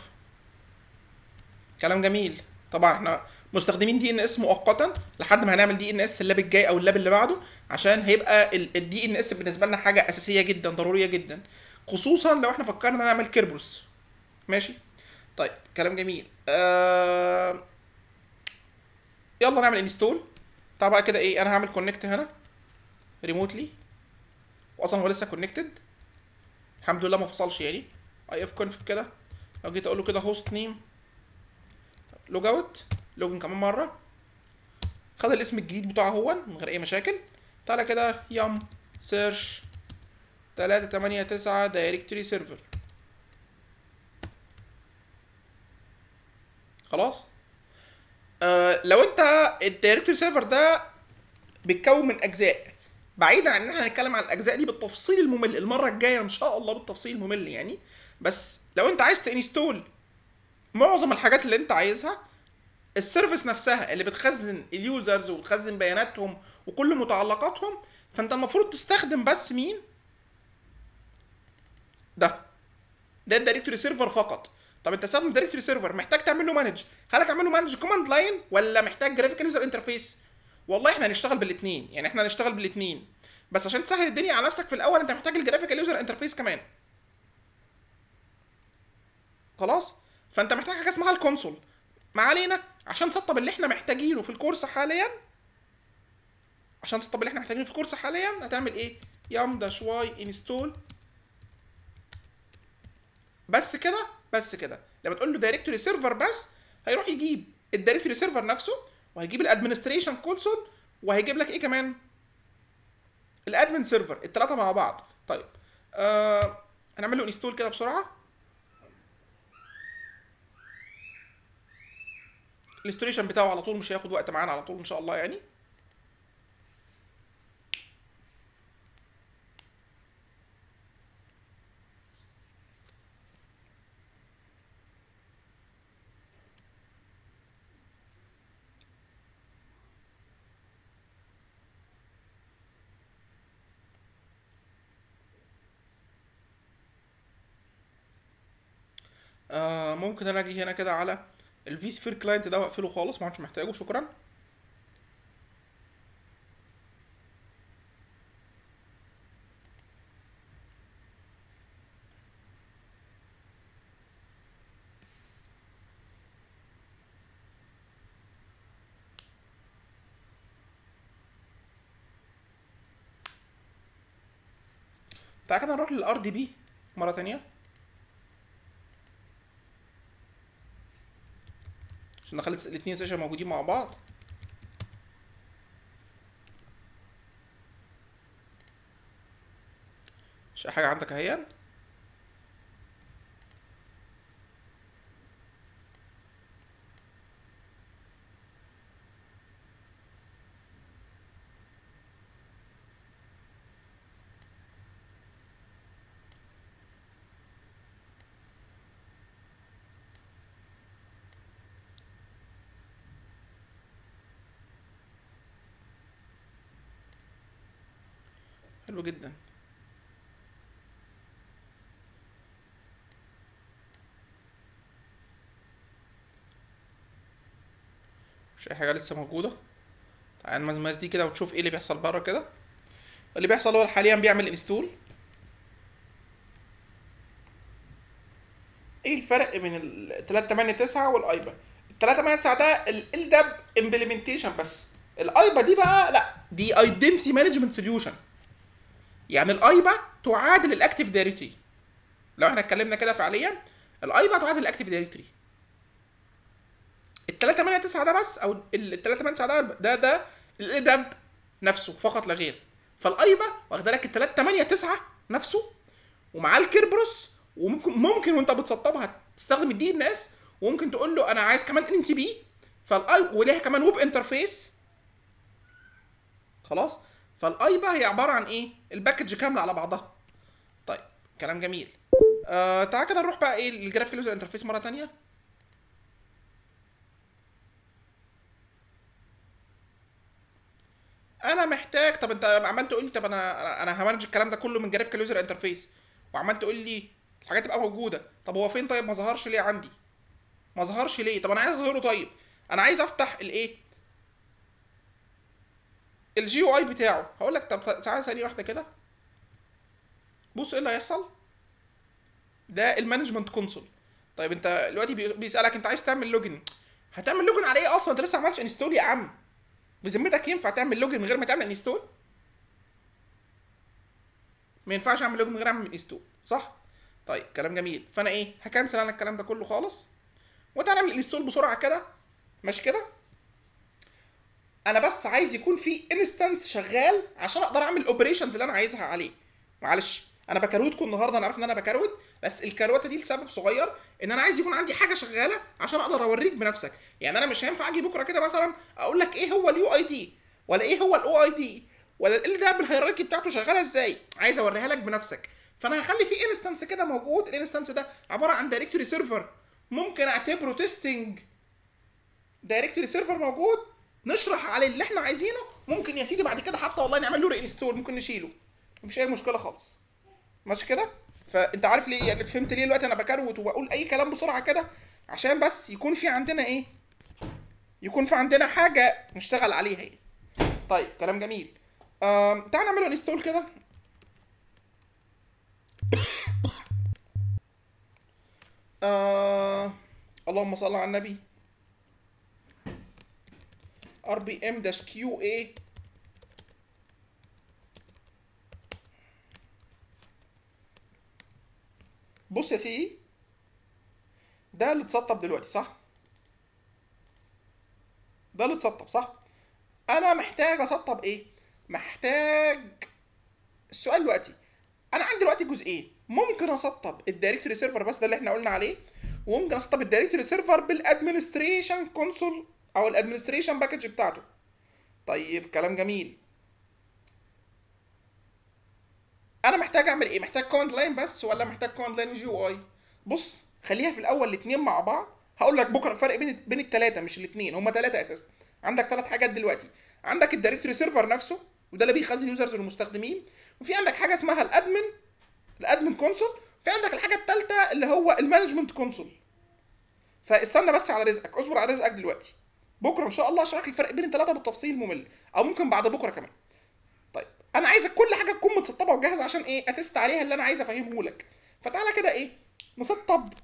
A: كلام جميل طبعا احنا مستخدمين دي ان اس مؤقتا لحد ما هنعمل دي ان اس اللاب الجاي او اللاب اللي بعده عشان هيبقى الدي ان اس بالنسبه لنا حاجه اساسيه جدا ضروريه جدا خصوصا لو احنا فكرنا نعمل كيربروس ماشي طيب كلام جميل آه... يلا نعمل انستول طبعا بقى كده ايه انا هعمل كونكت هنا ريموتلي واصلا هو لسه كونكتد الحمد لله ما فصلش يعني اي اف كونفج كده لو جيت اقول له كده هوست نيم لوج اوت لوجن كمان مره خد الاسم الجديد بتاعه هو من غير اي مشاكل تعالى كده يم سيرش تلاتة تمانية تسعة دايركتوري سيرفر خلاص آه لو انت الدايركتوري سيرفر ده بيتكون من اجزاء بعيدا عن ان احنا هنتكلم عن الاجزاء دي بالتفصيل الممل المره الجايه ان شاء الله بالتفصيل الممل يعني بس لو انت عايز تانستول معظم الحاجات اللي انت عايزها السيرفيس نفسها اللي بتخزن اليوزرز وبتخزن بياناتهم وكل متعلقاتهم فانت المفروض تستخدم بس مين ده ده الدايركتوري سيرفر فقط طب انت استخدم دايركتوري سيرفر محتاج تعمل له مانج هل هتعمل له مانج كوماند لاين ولا محتاج جرافيكال يوزر انترفيس والله احنا هنشتغل بالاثنين يعني احنا هنشتغل بالاثنين بس عشان تسهل الدنيا على نفسك في الاول انت محتاج الجرافيكال يوزر انترفيس كمان خلاص فانت محتاج حاجه اسمها الكونسول ما علينا عشان تسطب اللي احنا محتاجينه في الكورس حاليا عشان تسطب اللي احنا محتاجينه في الكورس حاليا هتعمل ايه يام داش واي انستول بس كده بس كده لما تقول له دايركتوري سيرفر بس هيروح يجيب الدايركتوري سيرفر نفسه وهيجيب الادمنستريشن كونسول وهيجيب لك ايه كمان الادمن سيرفر الثلاثه مع بعض طيب آه هنعمل له انستول كده بسرعه الانستوليشن بتاعه على طول مش هياخد وقت معانا على طول ان شاء الله يعني آه ممكن انا اجي هنا كده على الفي سفير كلاينت ده واقفله خالص ما عادش محتاجه شكرا تعالى كده نروح للار دي بي مره تانية عشان نخلي الاتنين سيشن موجودين مع بعض مش أي حاجه عندك اهي حلو جدا مش اي حاجه لسه موجوده تعال نمزمز دي كده ونشوف ايه اللي بيحصل بره كده اللي بيحصل هو حاليا بيعمل انستول ايه الفرق بين ال 389 والايبا ال 389 ده ال داب امبلمنتيشن بس الايبا دي بقى لا دي ايدنتي مانجمنت سوليوشن يعني الايبا تعادل الاكتيف دايركتوري لو احنا اتكلمنا كده فعليا الايبا تعادل الاكتيف دايركتوري ال 389 ده بس او ال 389 ده ده ده الادب نفسه فقط لا غير فالايبا واخد لك ال 389 نفسه ومعاه الكيربروس وممكن ممكن وانت بتسطبها تستخدم الدي ان اس وممكن تقول له انا عايز كمان ان تي بي فالاي وليها كمان ويب انترفيس خلاص فالايبا هي عباره عن ايه الباكج كامله على بعضها طيب كلام جميل آه تعال كده نروح بقى ايه للجرافيكال يوزر انترفيس مره تانية انا محتاج طب انت عمال تقول لي طب انا انا انا همانج الكلام ده كله من جرافيكال يوزر انترفيس وعمال تقول لي الحاجات تبقى موجوده طب هو فين طيب ما ظهرش ليه عندي ما ظهرش ليه طب انا عايز اظهره طيب انا عايز افتح الايه الجي يو اي بتاعه هقول لك طب تعالى ثانيه واحده كده بص ايه اللي هيحصل ده المانجمنت كونسول طيب انت دلوقتي بي- بيسالك انت عايز تعمل لوجن هتعمل لوجن على ايه اصلا انت لسه ما عملتش انستول يا عم بذمتك ينفع تعمل لوجن من غير ما تعمل انستول ما ينفعش اعمل لوجن من غير ما اعمل انستول صح طيب كلام جميل فانا ايه هكنسل انا الكلام ده كله خالص وتعالى نعمل انستول بسرعه كده ماشي كده انا بس عايز يكون في انستنس شغال عشان اقدر اعمل الاوبريشنز اللي انا عايزها عليه معلش انا بكروتكم النهارده انا عارف ان انا بكروت بس الكروته دي لسبب صغير ان انا عايز يكون عندي حاجه شغاله عشان اقدر اوريك بنفسك يعني انا مش هينفع اجي بكره كده مثلا اقول لك ايه هو اليو اي دي ولا ايه هو الاو اي دي ولا ال ده بالهيراركي بتاعته شغاله ازاي عايز اوريها لك بنفسك فانا هخلي في انستنس كده موجود الانستنس ده عباره عن دايركتوري سيرفر ممكن اعتبره تيستنج دايركتوري سيرفر موجود نشرح عليه اللي احنا عايزينه ممكن يا سيدي بعد كده حتى والله نعمل له رينستول ممكن نشيله مفيش اي مشكله خالص ماشي كده فانت عارف ليه يعني فهمت ليه دلوقتي انا بكروت وبقول اي كلام بسرعه كده عشان بس يكون في عندنا ايه يكون في عندنا حاجه نشتغل عليها يعني طيب كلام جميل آم، تعال نعمله انستول كده آه اللهم صل على النبي ار بي ام داش كيو اي بص يا سيدي ده اللي اتسطب دلوقتي صح ده اللي اتسطب صح انا محتاج اسطب ايه محتاج السؤال دلوقتي انا عندي دلوقتي جزئين ممكن اسطب الدايركتوري سيرفر بس ده اللي احنا قلنا عليه وممكن اسطب الدايركتوري سيرفر بالادمنستريشن كونسول او الادمنستريشن باكج بتاعته طيب كلام جميل انا محتاج اعمل ايه محتاج كوماند لاين بس ولا محتاج كوماند لاين جي او اي بص خليها في الاول الاثنين مع بعض هقول لك بكره الفرق بين بين الثلاثه مش الاثنين هم ثلاثه اساسا عندك ثلاث حاجات دلوقتي عندك الدايركتوري سيرفر نفسه وده اللي بيخزن يوزرز والمستخدمين وفي عندك حاجه اسمها الادمن الادمن كونسول في عندك الحاجه الثالثه اللي هو المانجمنت كونسول فاستنى بس على رزقك اصبر على رزقك دلوقتي بكره ان شاء الله اشرح الفرق بين الثلاثه بالتفصيل ممل او ممكن بعد بكره كمان طيب انا عايزك كل حاجه تكون متسطبه وجاهزه عشان ايه اتست عليها اللي انا عايز افهمه لك فتعالى كده ايه نسطب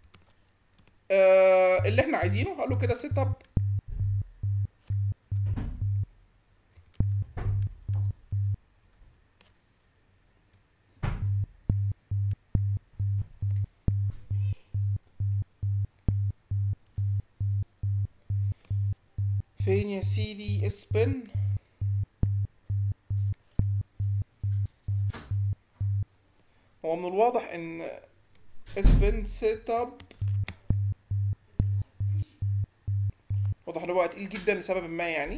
A: آه اللي احنا عايزينه هقول له كده سيت اب فين يا سيدي اسبن هو من الواضح ان اسبن سيت اب واضح ان هو تقيل جدا لسبب ما يعني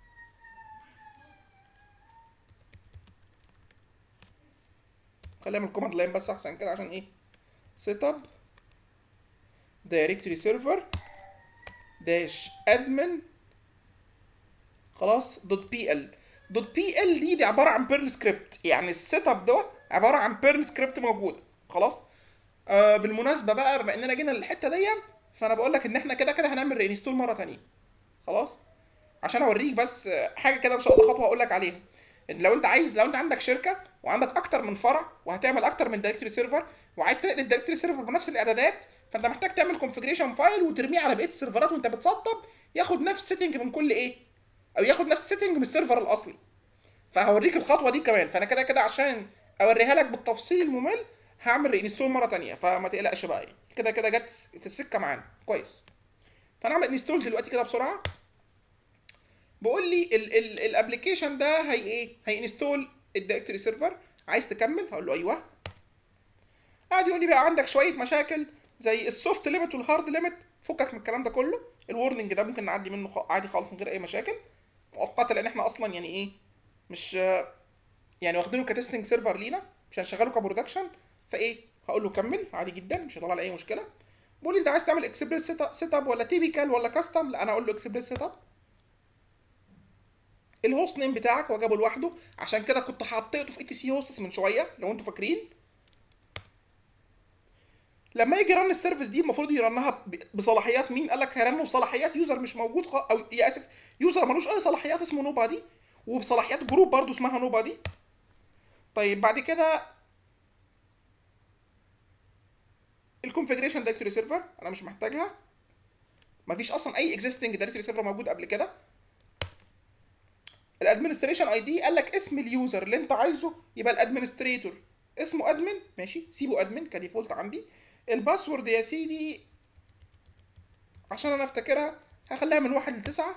A: خلينا من الكوماند لاين بس احسن كده عشان ايه سيت اب دايركتوري سيرفر داش ادمن خلاص دوت بي ال دوت بي ال دي دي عباره عن بيرل سكريبت يعني السيت اب ده عباره عن بيرل سكريبت موجوده خلاص آه بالمناسبه بقى بما اننا جينا للحته دي فانا بقول لك ان احنا كده كده هنعمل رينستول مره تانية خلاص عشان اوريك بس حاجه كده ان شاء الله خطوه هقول لك عليها ان لو انت عايز لو انت عندك شركه وعندك اكتر من فرع وهتعمل اكتر من دايركتوري سيرفر وعايز تنقل الدايركتوري سيرفر بنفس الاعدادات فانت محتاج تعمل كونفجريشن فايل وترميه على بقيه السيرفرات وانت بتسطب ياخد نفس سيتنج من كل ايه او ياخد نفس سيتنج من السيرفر الاصلي فهوريك الخطوه دي كمان فانا كده كده عشان اوريها لك بالتفصيل الممل هعمل رينستول مره تانية فما تقلقش بقى يعني كده كده جت في السكه معانا كويس فنعمل انستول دلوقتي كده بسرعه بقول لي الابلكيشن ده هي ايه هينستول الدايركتوري سيرفر عايز تكمل هقول له ايوه قاعد يقول لي بقى عندك شويه مشاكل زي السوفت ليميت والهارد ليميت فكك من الكلام ده كله الورنينج ده ممكن نعدي منه خ- عادي خالص من غير اي مشاكل مؤقتا لان احنا اصلا يعني ايه مش يعني واخدينه كتستنج سيرفر لينا مش هنشغله كبرودكشن فايه هقول له كمل عادي جدا مش هيطلع لي اي مشكله بقول لي انت عايز تعمل اكسبريس سيت اب ولا تيبيكال ولا كاستم لا انا اقول له اكسبريس سيت اب الهوست نيم بتاعك هو جابه لوحده عشان كده كنت حطيته في اي تي سي هوستس من شويه لو انتوا فاكرين لما يجي رن السيرفيس دي المفروض يرنها ب- بصلاحيات مين قال لك هيرنوا بصلاحيات يوزر مش موجود خ... او يا اسف يوزر ملوش اي صلاحيات اسمه نوبا دي وبصلاحيات جروب برضو اسمها نوبا دي طيب بعد كده الكونفجريشن دايركتوري سيرفر انا مش محتاجها مفيش اصلا اي اكزيستنج دايركتوري سيرفر موجود قبل كده الادمنستريشن اي دي قال لك اسم اليوزر اللي انت عايزه يبقى الادمنستريتور اسمه ادمن ماشي سيبه ادمن كديفولت عندي الباسورد يا سيدي عشان انا افتكرها هخليها من واحد لتسعة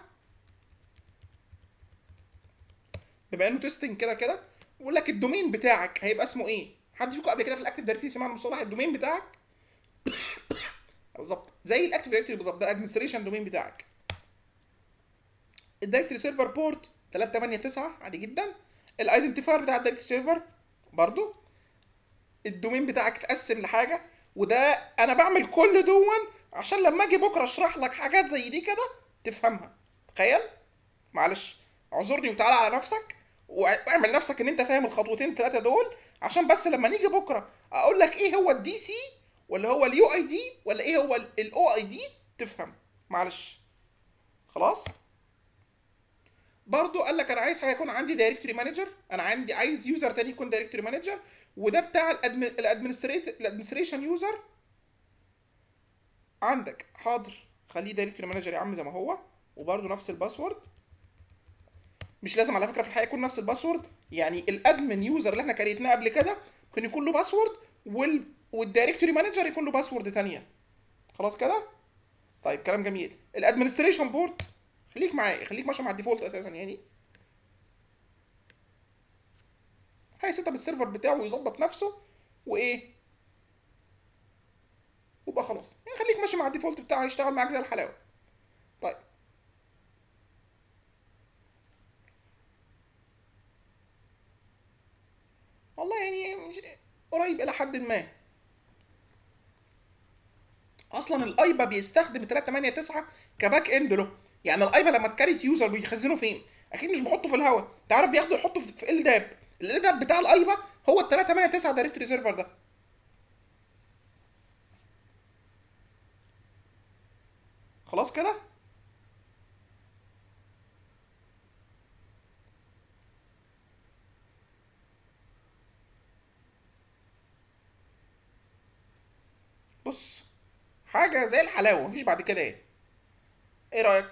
A: بما انه تيستنج كده كده بقول لك الدومين بتاعك هيبقى اسمه ايه حد فيكم قبل كده في الاكتيف دايركتوري سمع المصطلح الدومين بتاعك بالظبط زي الاكتيف دايركتوري بالظبط ده الادمنستريشن دومين بتاعك الدايركتوري سيرفر بورت 389 عادي جدا الايدنتيفاير بتاع الدايركتوري سيرفر برضو الدومين بتاعك اتقسم لحاجه وده انا بعمل كل دون عشان لما اجي بكره اشرح لك حاجات زي دي كده تفهمها تخيل معلش اعذرني وتعالى على نفسك واعمل نفسك ان انت فاهم الخطوتين ثلاثه دول عشان بس لما نيجي بكره اقول لك ايه هو الدي سي ولا هو اليو اي دي ولا ايه هو الاو اي دي تفهم معلش خلاص برضو قال لك انا عايز حاجه يكون عندي دايركتوري مانجر انا عندي عايز يوزر تاني يكون دايركتوري مانجر وده بتاع الادمنستريت الادمنستريشن يوزر عندك حاضر خليه دايركتوري مانجر يا عم زي ما هو وبرضو نفس الباسورد مش لازم على فكره في الحقيقه يكون نفس الباسورد يعني الادمن يوزر اللي احنا كريتناه قبل كده ممكن يكون له باسورد وال والدايركتوري مانجر يكون له باسورد تانية خلاص كده طيب كلام جميل الادمنستريشن بورد خليك معايا خليك ماشي مع الديفولت اساسا يعني هيسيت اب السيرفر بتاعه ويظبط نفسه وايه وبقى خلاص يعني خليك ماشي مع الديفولت بتاعه هيشتغل معاك زي الحلاوه طيب والله يعني مش- قريب الى حد ما اصلا الايبا بيستخدم 389 كباك اند له يعني الايبا لما تكريت يوزر بيخزنه فين اكيد مش بيحطه في الهواء تعرف بياخده يحطه في في ال داب ال داب بتاع الايبا هو ال 389 دايركتوري سيرفر ده خلاص كده بص حاجه زي الحلاوه مفيش بعد كده ايه ايه رايك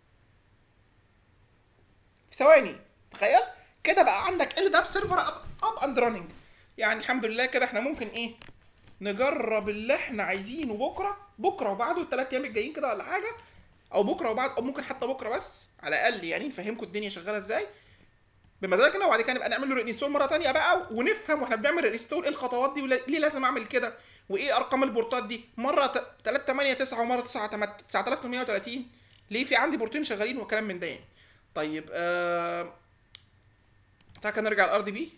A: في ثواني تخيل كده بقى عندك ال داب سيرفر اب اب اند راننج يعني الحمد لله كده احنا ممكن ايه نجرب اللي احنا عايزينه بكره بكره وبعده الثلاث ايام الجايين كده ولا حاجه او بكره وبعد او ممكن حتى بكره بس على الاقل يعني نفهمكم الدنيا شغاله ازاي بمزاجنا وبعد كده نبقى نعمل له رينستول مره تانية بقى ونفهم واحنا بنعمل رينستول ايه الخطوات دي وليه لازم اعمل كده وايه ارقام البورتات دي مره 3 8 9 ومره 9 9830 ليه في عندي بورتين شغالين وكلام من ده يعني طيب آه... تعالى كده نرجع الار دي بي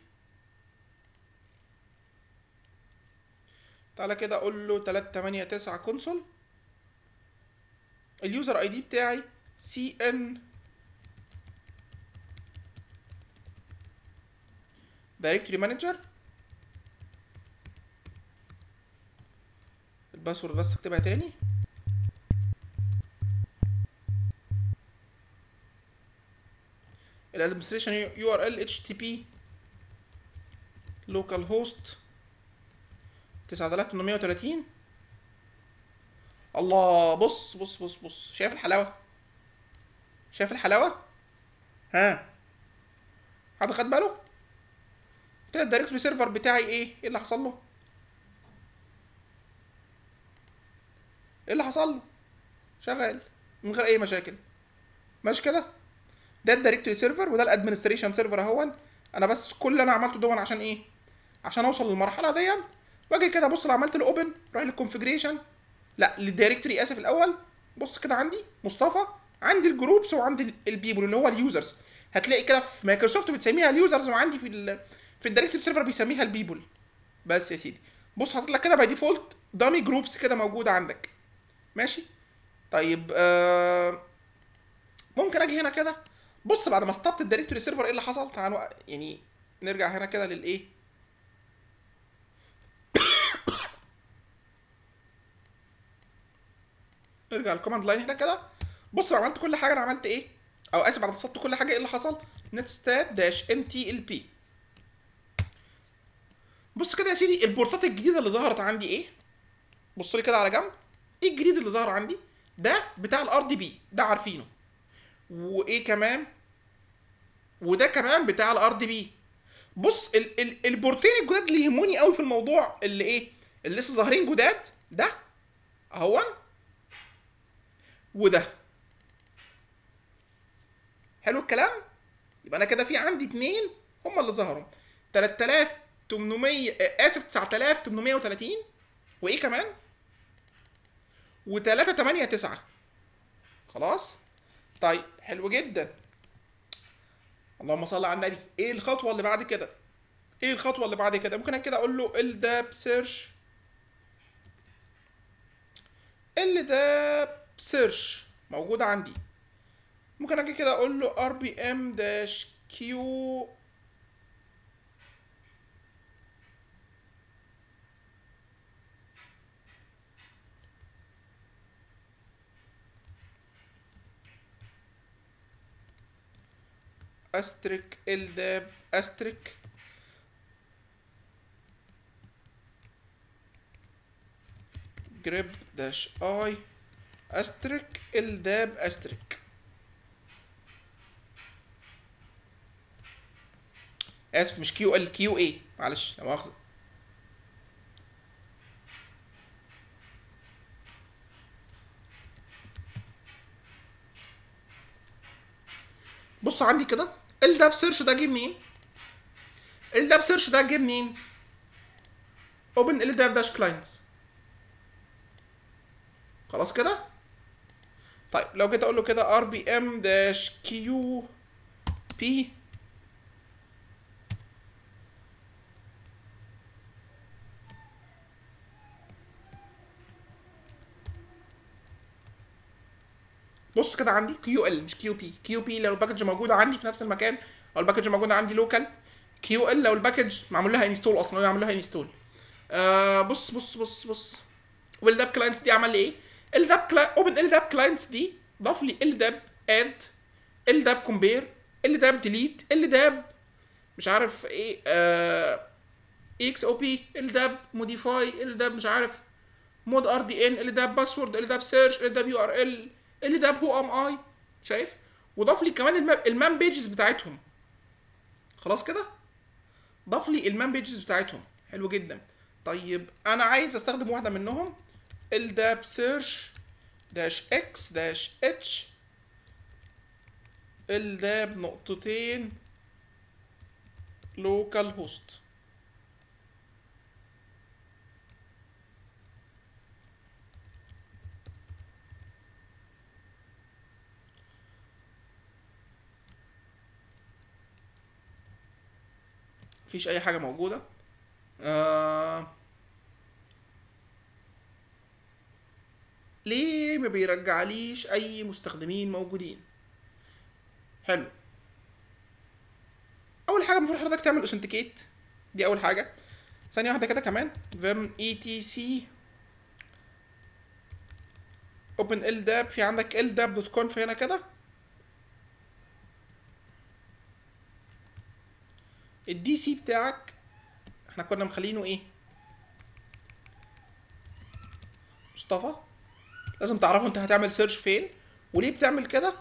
A: تعالى كده اقول له 3 8 9 كونسول اليوزر اي دي بتاعي سي ان دايركتوري مانجر الباسورد بس اكتبها تاني الادمنستريشن يو ار ال اتش تي بي لوكال هوست 9830 الله بص بص بص بص شايف الحلاوه شايف الحلاوه ها حد خد باله كده الدايركتوري سيرفر بتاعي ايه ايه اللي حصل له ايه اللي حصل له شغال من غير اي مشاكل ماشي كده ده الدايركتوري سيرفر وده الادمنستريشن سيرفر اهون انا بس كل اللي انا عملته دون عشان ايه عشان اوصل للمرحله دي واجي كده ابص لو عملت الاوبن رايح للكونفجريشن لا للدايركتوري اسف الاول بص كده عندي مصطفى عندي الجروبس وعندي البيبل اللي هو اليوزرز هتلاقي كده في مايكروسوفت بتسميها اليوزرز وعندي في ال في الدايركتوري سيرفر بيسميها البيبل بس يا سيدي بص حاطط لك كده باي ديفولت دامي جروبس كده موجوده عندك ماشي طيب آه ممكن اجي هنا كده بص بعد ما استبت الدايركتوري سيرفر ايه اللي حصل تعالوا يعني نرجع هنا كده للايه نرجع للكوماند لاين هنا كده بص لو عملت كل حاجه انا عملت ايه او اسف بعد ما استبت كل حاجه ايه اللي حصل نت ستات داش ام تي ال بي بص كده يا سيدي البورتات الجديده اللي ظهرت عندي ايه بص لي كده على جنب ايه الجديد اللي ظهر عندي ده بتاع الار دي بي ده عارفينه وايه كمان وده كمان بتاع الار دي بي بص ال ال البورتين الجداد اللي يهموني قوي في الموضوع اللي ايه اللي لسه ظاهرين جداد ده اهون وده حلو الكلام يبقى انا كده في عندي اتنين هما اللي ظهروا 3800 اسف 9830 وايه كمان و3 8 9 خلاص طيب حلو جدا اللهم صل على النبي ايه الخطوه اللي بعد كده ايه الخطوه اللي بعد كده ممكن كده اقول له الداب سيرش الداب سيرش موجوده عندي ممكن اجي كده اقول له ار بي ام داش كيو استرك الداب استرك جريب داش اي استرك الداب استرك اسف مش كيو ال كيو اي معلش لا مؤاخذه بص عندي كده الداب سيرش ده جه منين الداب سيرش ده جه منين اوبن الداب داش كلاينتس خلاص كده طيب لو جيت اقول له كده ار بي ام داش كيو بي بص كده عندي كيو ال مش كيو بي كيو بي لو الباكج موجوده عندي في نفس المكان او الباكج موجوده عندي لوكال كيو ال لو الباكج معمول لها انستول اصلا معمول لها انستول آه بص بص بص بص والداب كلاينتس دي عمل لي ايه الداب كلا... اوبن الداب كلاينتس دي ضاف لي الداب اد الداب كومبير الداب ديليت الداب مش عارف ايه آه اكس او بي الداب موديفاي الداب مش عارف مود ار دي ان الداب باسورد الداب سيرش الداب يو ار ال الداب هو ام اي شايف وضاف لي كمان الماب المان بيجز بتاعتهم خلاص كده ضاف لي المان بيجز بتاعتهم حلو جدا طيب انا عايز استخدم واحده منهم الداب سيرش داش اكس داش اتش الداب نقطتين لوكال هوست مفيش اي حاجه موجوده آه ليه ما بيرجعليش اي مستخدمين موجودين حلو اول حاجه المفروض حضرتك تعمل اوثنتيكيت دي اول حاجه ثانيه واحده كده كمان vim etc open ldap في عندك ldap.conf هنا كده الدي سي بتاعك احنا كنا مخلينه ايه مصطفى لازم تعرفوا انت هتعمل سيرش فين وليه بتعمل كده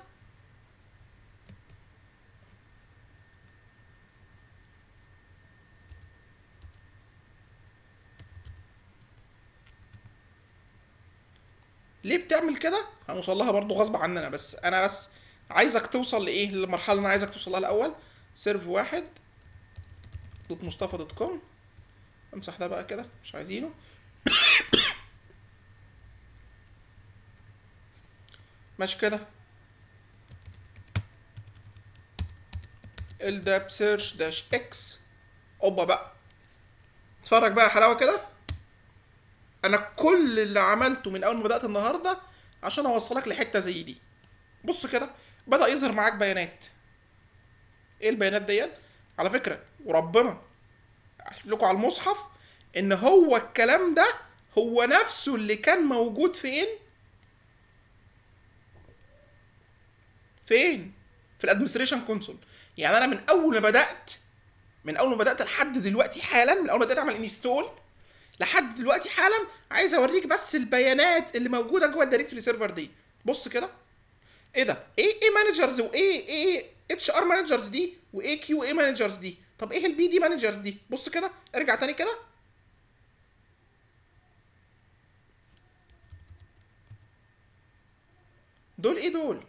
A: ليه بتعمل كده هنوصل لها برضو غصب عننا بس انا بس عايزك توصل لايه للمرحله اللي انا عايزك توصل لها الاول سيرف واحد دوت مصطفى دوت كوم امسح ده بقى كده مش عايزينه ماشي كده الداب سيرش داش اكس اوبا بقى اتفرج بقى يا حلاوه كده انا كل اللي عملته من اول ما بدات النهارده عشان اوصلك لحته زي دي بص كده بدا يظهر معاك بيانات ايه البيانات ديت على فكره وربنا احلف لكم على المصحف ان هو الكلام ده هو نفسه اللي كان موجود فين فين في الادمنستريشن كونسول يعني انا من اول ما بدات من اول ما بدات لحد دلوقتي حالا من اول ما بدات اعمل انستول لحد دلوقتي حالا عايز اوريك بس البيانات اللي موجوده جوه الدايركتوري سيرفر دي بص كده ايه ده ايه ايه مانجرز وايه ايه اتش ار مانجرز دي وايه كيو اي مانجرز دي طب ايه البي دي مانجرز دي بص كده ارجع تاني كده دول ايه دول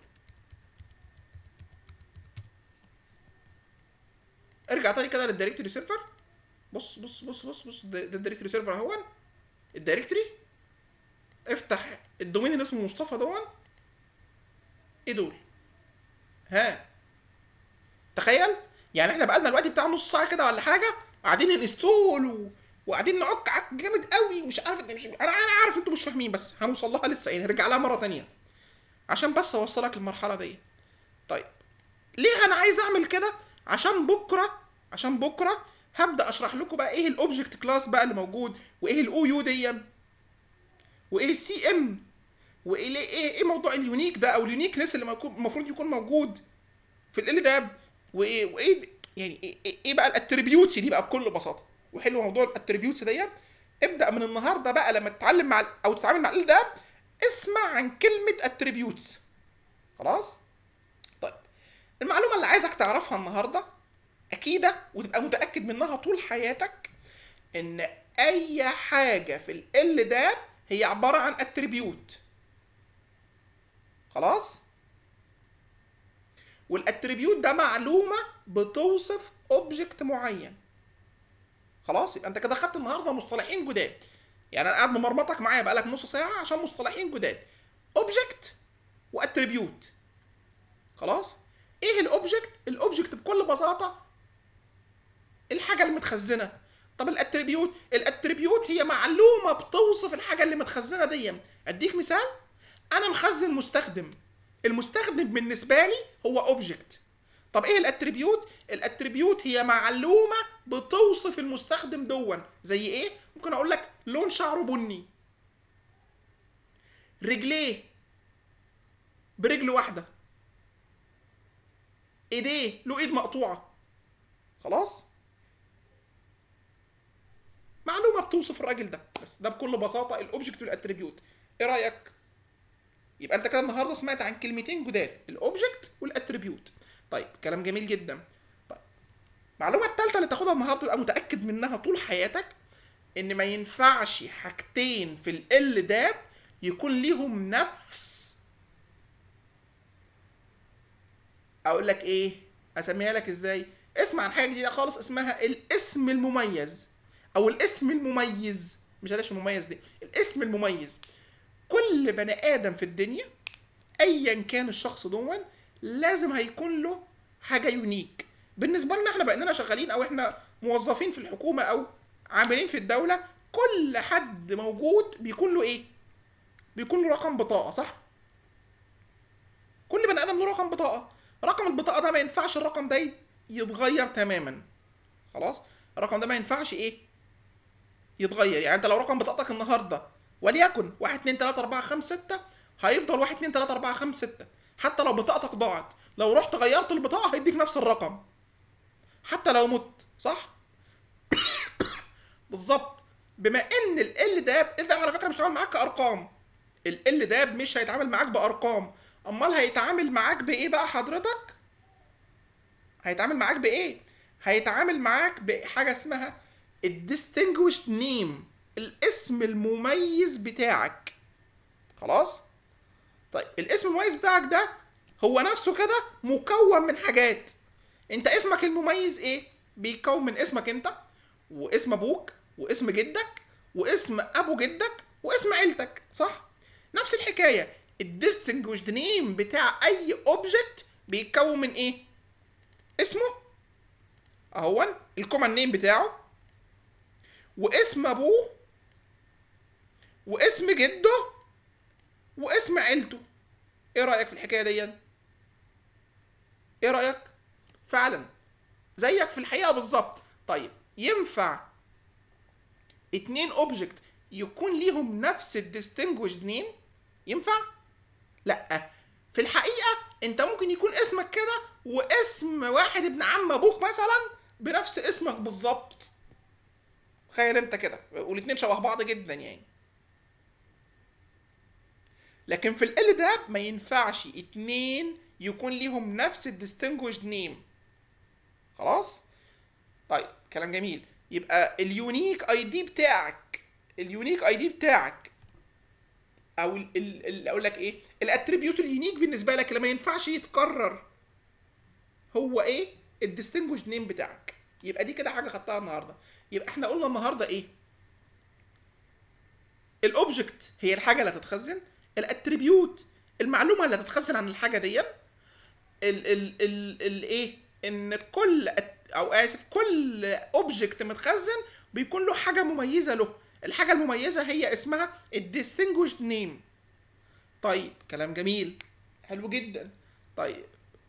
A: ارجع تاني كده للدايركتوري سيرفر بص بص بص بص بص ده ده الدايركتوري سيرفر اهو الدايركتوري افتح الدومين اللي اسمه مصطفى دون ايه دول ها تخيل يعني احنا بقالنا الوقت بتاع نص ساعه كده ولا حاجه قاعدين نستول و... وقاعدين نعك عك جامد قوي مش عارف انت مش انا انا عارف انتوا مش فاهمين بس هنوصل لها لسه يعني هرجع لها مره تانية عشان بس اوصلك للمرحله دي طيب ليه انا عايز اعمل كده عشان بكره عشان بكره هبدا اشرح لكم بقى ايه الاوبجكت كلاس بقى اللي موجود وايه الاو يو دي وايه السي ام وايه ليه- ايه ايه موضوع اليونيك ده او اليونيكنس اللي موجود- المفروض يكون موجود في ال داب وايه وايه يعني ايه, إيه, ايه بقى الاتريبيوتس دي بقى بكل بساطه وحلو موضوع الاتريبيوتس دي ابدا من النهارده بقى لما تتعلم مع ال- او تتعامل مع ال داب اسمع عن كلمه اتريبيوتس خلاص طيب المعلومه اللي عايزك تعرفها النهارده اكيده وتبقى متاكد منها طول حياتك ان اي حاجه في ال داب هي عباره عن اتريبيوت خلاص والاتريبيوت ده معلومه بتوصف اوبجكت معين خلاص يبقى انت كده خدت النهارده مصطلحين جداد يعني انا قاعد ممرمطك معايا بقالك نص ساعه عشان مصطلحين جداد اوبجكت واتريبيوت خلاص ايه الاوبجكت الاوبجكت بكل بساطه الحاجه المتخزنه طب الاتريبيوت الاتريبيوت هي معلومه بتوصف الحاجه اللي متخزنه دي اديك مثال انا مخزن مستخدم المستخدم بالنسبه لي هو اوبجكت طب ايه الاتريبيوت الاتريبيوت هي معلومه بتوصف المستخدم دون زي ايه ممكن اقول لك لون شعره بني رجليه برجل واحده ايديه له ايد مقطوعه خلاص معلومه بتوصف الراجل ده بس ده بكل بساطه الاوبجكت والاتريبيوت ايه رايك يبقى انت كده النهارده سمعت عن كلمتين جداد الاوبجكت والاتريبيوت طيب كلام جميل جدا طيب المعلومه الثالثه اللي تاخدها النهارده تبقى متاكد منها طول حياتك ان ما ينفعش حاجتين في ال داب يكون ليهم نفس اقول لك ايه اسميها لك ازاي اسمع عن حاجه جديده خالص اسمها الاسم المميز او الاسم المميز مش علاش المميز دي الاسم المميز كل بني ادم في الدنيا ايا كان الشخص دون لازم هيكون له حاجه يونيك بالنسبه لنا احنا باننا شغالين او احنا موظفين في الحكومه او عاملين في الدوله كل حد موجود بيكون له ايه بيكون له رقم بطاقه صح كل بني ادم له رقم بطاقه رقم البطاقه ده ما ينفعش الرقم ده يتغير تماما خلاص الرقم ده ما ينفعش ايه يتغير يعني انت لو رقم بطاقتك النهارده وليكن 1 2 3 4 5 6 هيفضل 1 2 3 4 5 6 حتى لو بطاقتك ضاعت لو رحت غيرت البطاقه هيديك نفس الرقم حتى لو مت صح بالظبط بما ان ال داب ال داب على فكره مش هيتعامل معاك كارقام ال داب مش هيتعامل معاك بارقام امال هيتعامل معاك بايه بقى حضرتك هيتعامل معاك بايه هيتعامل معاك بحاجه اسمها الديستنجوشد نيم الاسم المميز بتاعك خلاص طيب الاسم المميز بتاعك ده هو نفسه كده مكون من حاجات انت اسمك المميز ايه بيتكون من اسمك انت واسم ابوك واسم جدك واسم ابو جدك واسم عيلتك صح نفس الحكايه الديستنجوشد نيم بتاع اي اوبجكت بيتكون من ايه اسمه اهو الكومن نيم بتاعه واسم ابوه واسم جده واسم عيلته ايه رايك في الحكايه دي ايه رايك فعلا زيك في الحقيقه بالظبط طيب ينفع اتنين اوبجكت يكون ليهم نفس الديستنجوشد نيم ينفع لا في الحقيقه انت ممكن يكون اسمك كده واسم واحد ابن عم ابوك مثلا بنفس اسمك بالظبط تخيل انت كده والاتنين شبه بعض جدا يعني لكن في ال ده ما ينفعش اتنين يكون ليهم نفس الديستنجوشد نيم خلاص طيب كلام جميل يبقى اليونيك اي دي بتاعك اليونيك اي دي بتاعك او ال ال اقول لك ايه الاتريبيوت اليونيك بالنسبه لك اللي ما ينفعش يتكرر هو ايه الديستنجوشد نيم بتاعك يبقى دي كده حاجه خدتها النهارده يبقى احنا قلنا النهارده ايه الاوبجكت هي الحاجه اللي هتتخزن الاتريبيوت المعلومه اللي هتتخزن عن الحاجه دي ال ال ال الايه ان كل او اسف كل اوبجكت متخزن بيكون له حاجه مميزه له الحاجه المميزه هي اسمها الديستنجوشد نيم طيب كلام جميل حلو جدا طيب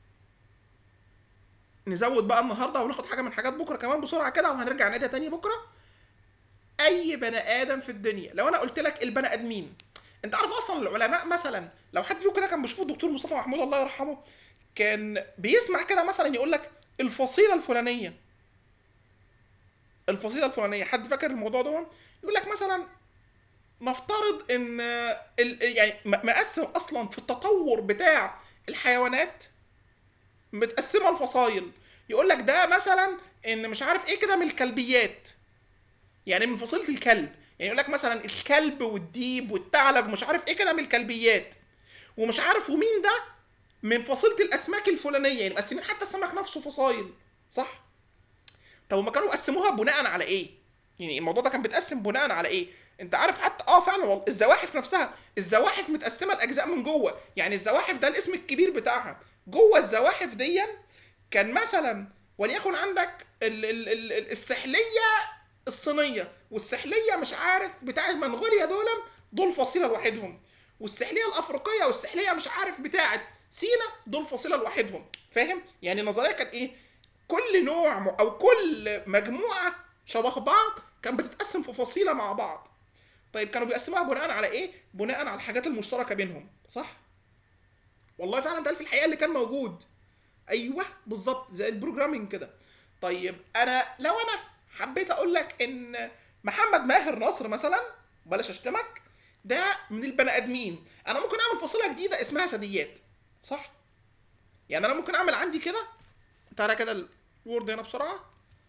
A: نزود بقى النهارده وناخد حاجه من حاجات بكره كمان بسرعه كده وهنرجع نعيدها تاني بكره اي بني ادم في الدنيا لو انا قلت لك البني ادمين انت عارف اصلا العلماء مثلا لو حد فيكم كده كان بيشوف الدكتور مصطفى محمود الله يرحمه كان بيسمع كده مثلا يقول لك الفصيله الفلانيه الفصيله الفلانيه حد فاكر الموضوع ده يقول لك مثلا نفترض ان ال يعني مقسم اصلا في التطور بتاع الحيوانات متقسمه لفصايل يقول لك ده مثلا ان مش عارف ايه كده من الكلبيات يعني من فصيله الكلب يعني يقول لك مثلا الكلب والديب والثعلب ومش عارف ايه كده من الكلبيات ومش عارف ومين ده من فصيله الاسماك الفلانيه يعني مقسمين حتى السمك نفسه فصايل صح طب هما كانوا قسموها بناء على ايه يعني الموضوع ده كان بيتقسم بناء على ايه انت عارف حتى اه فعلا والله الزواحف نفسها الزواحف متقسمه لاجزاء من جوه يعني الزواحف ده الاسم الكبير بتاعها جوه الزواحف دي كان مثلا وليكن عندك ال ال ال السحليه الصينيه والسحليه مش عارف بتاعه منغوليا دول دول فصيله لوحدهم والسحليه الافريقيه والسحليه مش عارف بتاعه سينا دول فصيله لوحدهم فاهم يعني النظريه كانت ايه كل نوع او كل مجموعه شبه بعض كان بتتقسم في فصيله مع بعض طيب كانوا بيقسموها بناء على ايه بناء على الحاجات المشتركه بينهم صح والله فعلا ده في الحقيقه اللي كان موجود ايوه بالظبط زي البروجرامينج كده طيب انا لو انا حبيت اقول لك ان محمد ماهر نصر مثلا بلاش اشتمك ده من البني ادمين انا ممكن اعمل فصيله جديده اسمها ثدييات صح يعني انا ممكن اعمل عندي كده تعالى كده الوورد هنا بسرعه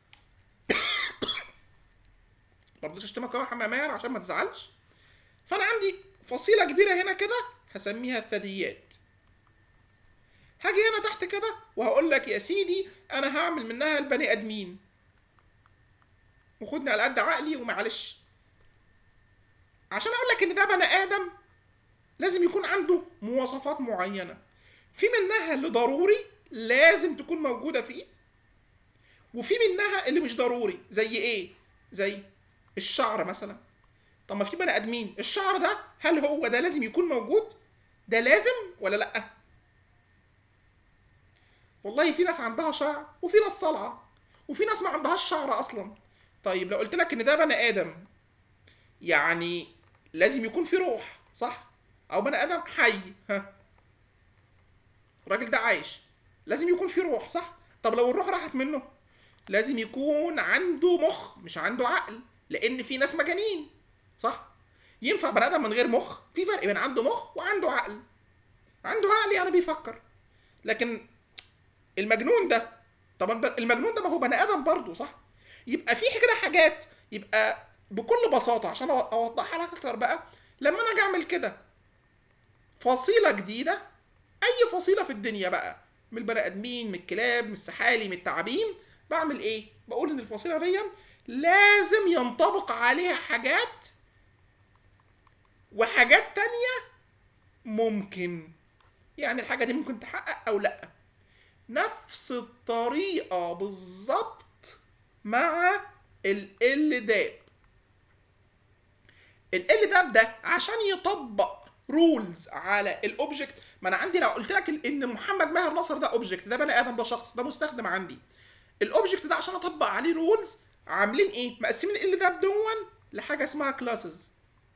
A: مرضيش اشتمك يا محمد ماهر عشان ما تزعلش فانا عندي فصيله كبيره هنا كده هسميها الثدييات هاجي هنا تحت كده وهقول لك يا سيدي انا هعمل منها البني ادمين وخدني على قد عقلي ومعلش عشان اقول لك ان ده بني ادم لازم يكون عنده مواصفات معينه في منها اللي ضروري لازم تكون موجوده فيه وفي منها اللي مش ضروري زي ايه زي الشعر مثلا طب ما في بني ادمين الشعر ده هل هو ده لازم يكون موجود ده لازم ولا لا والله في ناس عندها شعر وفي ناس صلعه وفي ناس ما عندهاش شعر اصلا طيب لو قلت لك ان ده بني ادم يعني لازم يكون في روح صح او بني ادم حي ها الراجل ده عايش لازم يكون في روح صح طب لو الروح راحت منه لازم يكون عنده مخ مش عنده عقل لان في ناس مجانين صح ينفع بني ادم من غير مخ في فرق بين عنده مخ وعنده عقل عنده عقل يعني بيفكر لكن المجنون ده طبعا المجنون ده ما هو بني ادم برضه صح يبقى في كده حاجات يبقى بكل بساطه عشان اوضحها لك اكتر بقى لما انا اجي اعمل كده فصيله جديده اي فصيله في الدنيا بقى من البني ادمين من الكلاب من السحالي من التعابين بعمل ايه بقول ان الفصيله دي لازم ينطبق عليها حاجات وحاجات تانية ممكن يعني الحاجة دي ممكن تحقق أو لأ نفس الطريقة بالظبط مع ال ال داب ال ال داب ده عشان يطبق رولز على الاوبجكت ما انا عندي لو قلت لك ان محمد ماهر نصر ده اوبجكت ده بني ادم ده شخص ده مستخدم عندي الاوبجكت ده عشان اطبق عليه رولز عاملين ايه مقسمين ال داب دون لحاجه اسمها كلاسز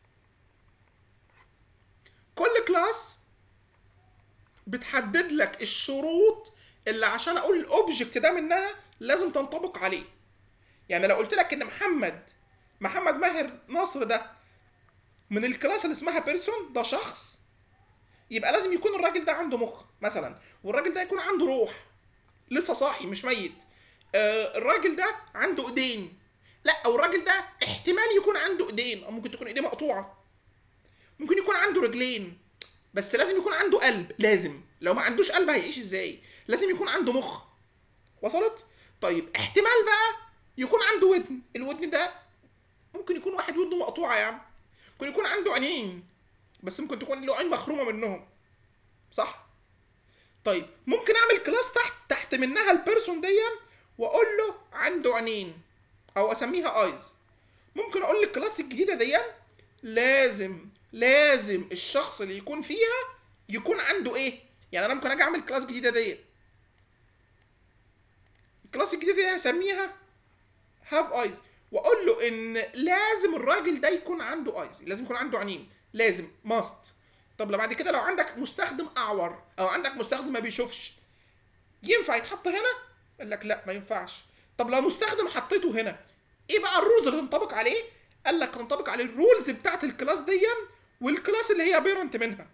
A: كل كلاس بتحدد لك الشروط اللي عشان اقول الاوبجكت ده منها لازم تنطبق عليه يعني لو قلت لك ان محمد محمد ماهر نصر ده من الكلاس اللي اسمها بيرسون ده شخص يبقى لازم يكون الراجل ده عنده مخ مثلا والراجل ده يكون عنده روح لسه صاحي مش ميت آه الراجل ده عنده ايدين لا او الراجل ده احتمال يكون عنده ايدين او ممكن تكون ايديه مقطوعه ممكن يكون عنده رجلين بس لازم يكون عنده قلب لازم لو ما عندوش قلب هيعيش ازاي لازم يكون عنده مخ وصلت طيب احتمال بقى يكون عنده ودن الودن ده ممكن يكون واحد ودنه مقطوعه يا عم ممكن يكون عنده عينين بس ممكن تكون له عين مخرومه منهم صح طيب ممكن اعمل كلاس تحت تحت منها البيرسون دي واقول له عنده عينين او اسميها ايز ممكن اقول الكلاس الجديده دي لازم لازم الشخص اللي يكون فيها يكون عنده ايه يعني انا ممكن اجي اعمل كلاس جديده دي الكلاس الجديده دي هسميها هاف ايز واقول له ان لازم الراجل ده يكون عنده ايز لازم يكون عنده عينين لازم ماست طب لو بعد كده لو عندك مستخدم اعور او عندك مستخدم ما بيشوفش ينفع يتحط هنا قال لك لا ما ينفعش طب لو مستخدم حطيته هنا ايه بقى الرولز اللي تنطبق عليه قال لك تنطبق عليه الرولز بتاعت الكلاس دي والكلاس اللي هي بيرنت منها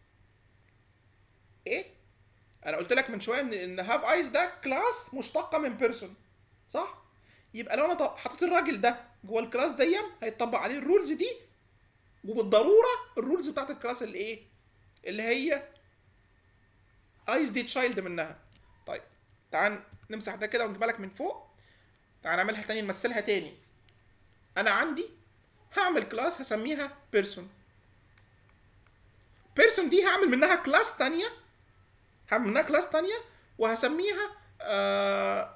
A: ايه انا قلت لك من شويه ان ان هاف ايز ده كلاس مشتقه من بيرسون صح يبقى لو انا حطيت الراجل ده جوه الكلاس دي هيطبق عليه الرولز دي وبالضروره الرولز بتاعت الكلاس اللي ايه اللي هي ايز دي تشايلد منها طيب تعال نمسح ده كده ونجيبها لك من فوق تعال نعملها تاني نمثلها تاني انا عندي هعمل كلاس هسميها بيرسون بيرسون دي هعمل منها كلاس تانية هعمل منها كلاس تانية وهسميها آه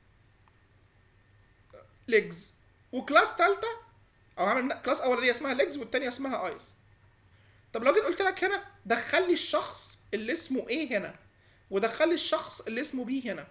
A: ليجز وكلاس تالتة او هعمل كلاس اولانية اسمها ليجز والتانية اسمها ايز طب لو جيت قلت لك هنا دخل لي الشخص اللي اسمه ايه هنا ودخل لي الشخص اللي اسمه بي هنا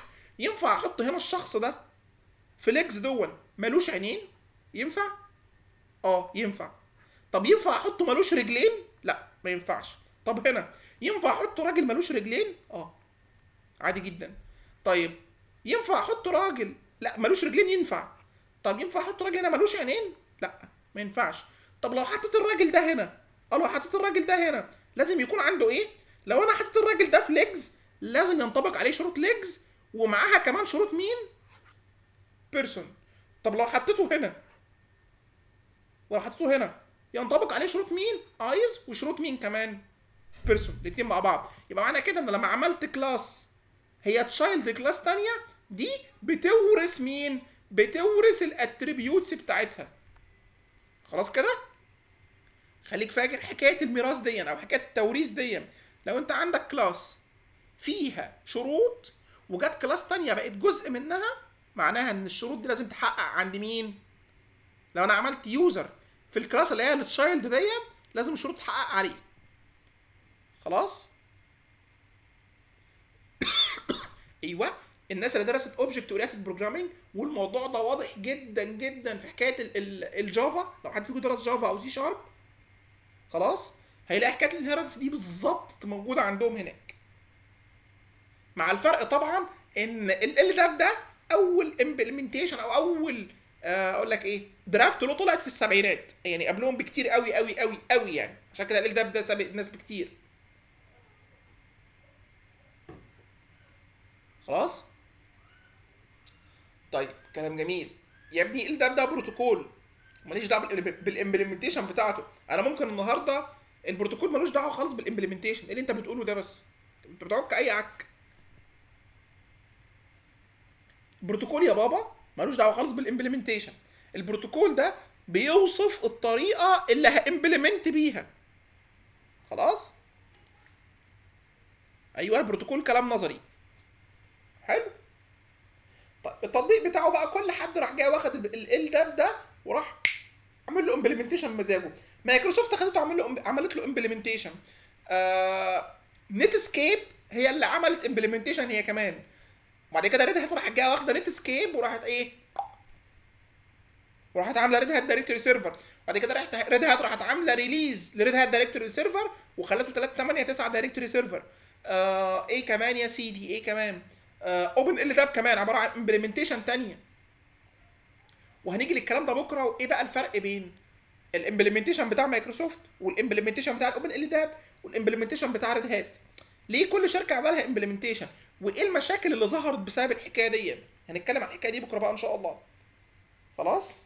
A: ينفع احط هنا الشخص ده في ليجز دون ملوش عينين ينفع اه ينفع طب ينفع احطه ملوش رجلين لا ما ينفعش طب هنا ينفع احط راجل ملوش رجلين اه عادي جدا طيب ينفع احط راجل لا ملوش رجلين ينفع طب ينفع احط راجل هنا ملوش عينين لا ما ينفعش طب لو حطيت الراجل ده هنا او لو حطيت الراجل ده هنا لازم يكون عنده ايه لو انا حطيت الراجل ده في ليجز لازم ينطبق عليه شروط ليجز ومعاها كمان شروط مين بيرسون طب لو حطيته هنا لو حطيته هنا ينطبق عليه شروط مين ايز وشروط مين كمان بيرسون الاتنين مع بعض يبقى معنى كده ان لما عملت كلاس هي تشايلد كلاس تانية دي بتورث مين بتورث الاتريبيوتس بتاعتها خلاص كده خليك فاكر حكايه الميراث دي او حكايه التوريث دي لو انت عندك كلاس فيها شروط وجت كلاس تانية بقت جزء منها معناها ان الشروط دي لازم تحقق عند مين لو انا عملت يوزر في الكلاس اللي هي التشايلد دي لازم الشروط تحقق عليه خلاص ايوه الناس اللي درست اوبجكت اورينتد بروجرامينج والموضوع ده واضح جدا جدا في حكايه ال- ال- الجافا لو حد فيكم درس جافا او سي شارب خلاص هيلاقي حكايه الانهيرنس دي بالظبط موجوده عندهم هناك مع الفرق طبعا ان ال ده ده اول امبلمنتيشن او اول آه، اقول لك ايه درافت له طلعت في السبعينات يعني قبلهم بكتير قوي قوي قوي قوي يعني عشان كده ال ده ده سابق الناس بكتير خلاص طيب كلام جميل يا ابني ال ده ده بروتوكول ماليش دعوه بالإم- بالامبلمنتيشن بتاعته انا ممكن النهارده البروتوكول ملوش دعوه خالص بالامبلمنتيشن ايه اللي انت بتقوله ده بس انت بتعك اي عك بروتوكول يا بابا ملوش دعوه خالص بالامبلمنتيشن البروتوكول ده بيوصف الطريقه اللي هامبلمنت بيها خلاص ايوه البروتوكول كلام نظري حلو طيب التطبيق بتاعه بقى كل حد راح جاي واخد ال ده ده وراح عمل له امبلمنتيشن بمزاجه مايكروسوفت خدته عمل له عملت له امبلمنتيشن آه نت سكيب هي اللي عملت امبلمنتيشن هي كمان وبعد كده ريد هات راحت جايه واخده نت سكيب وراحت ايه وراحت عامله ريد هات دايركتوري سيرفر بعد كده راحت ريد هات راحت عامله ريليز لريد هات دايركتوري سيرفر وخلته 389 دايركتوري سيرفر آه ايه كمان يا سيدي ايه كمان اوبن ال داب كمان عباره عن امبلمنتيشن تانية وهنيجي للكلام ده بكره وايه بقى الفرق بين الامبلمنتيشن بتاع مايكروسوفت والامبلمنتيشن بتاع الاوبن ال داب والامبلمنتيشن بتاع ريد هات ليه كل شركه عملها لها امبلمنتيشن وايه المشاكل اللي ظهرت بسبب الحكايه دي هنتكلم عن الحكايه دي بكره بقى ان شاء الله خلاص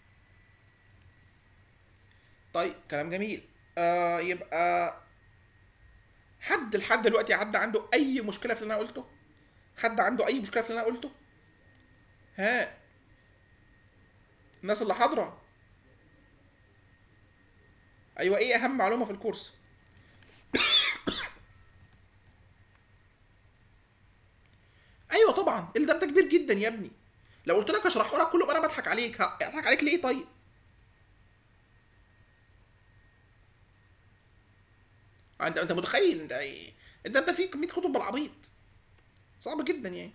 A: طيب كلام جميل آه يبقى حد لحد دلوقتي عدى عنده اي مشكله في اللي انا قلته حد عنده اي مشكله في اللي انا قلته ها الناس اللي حاضره ايوه ايه اهم معلومه في الكورس ايوه طبعا الدب ده كبير جدا يا ابني لو قلت لك اشرحه لك كله يبقى انا بضحك عليك ه- اضحك عليك ليه طيب انت انت متخيل انت ايه الدب ده فيه كميه كتب بالعبيط صعب جدا يعني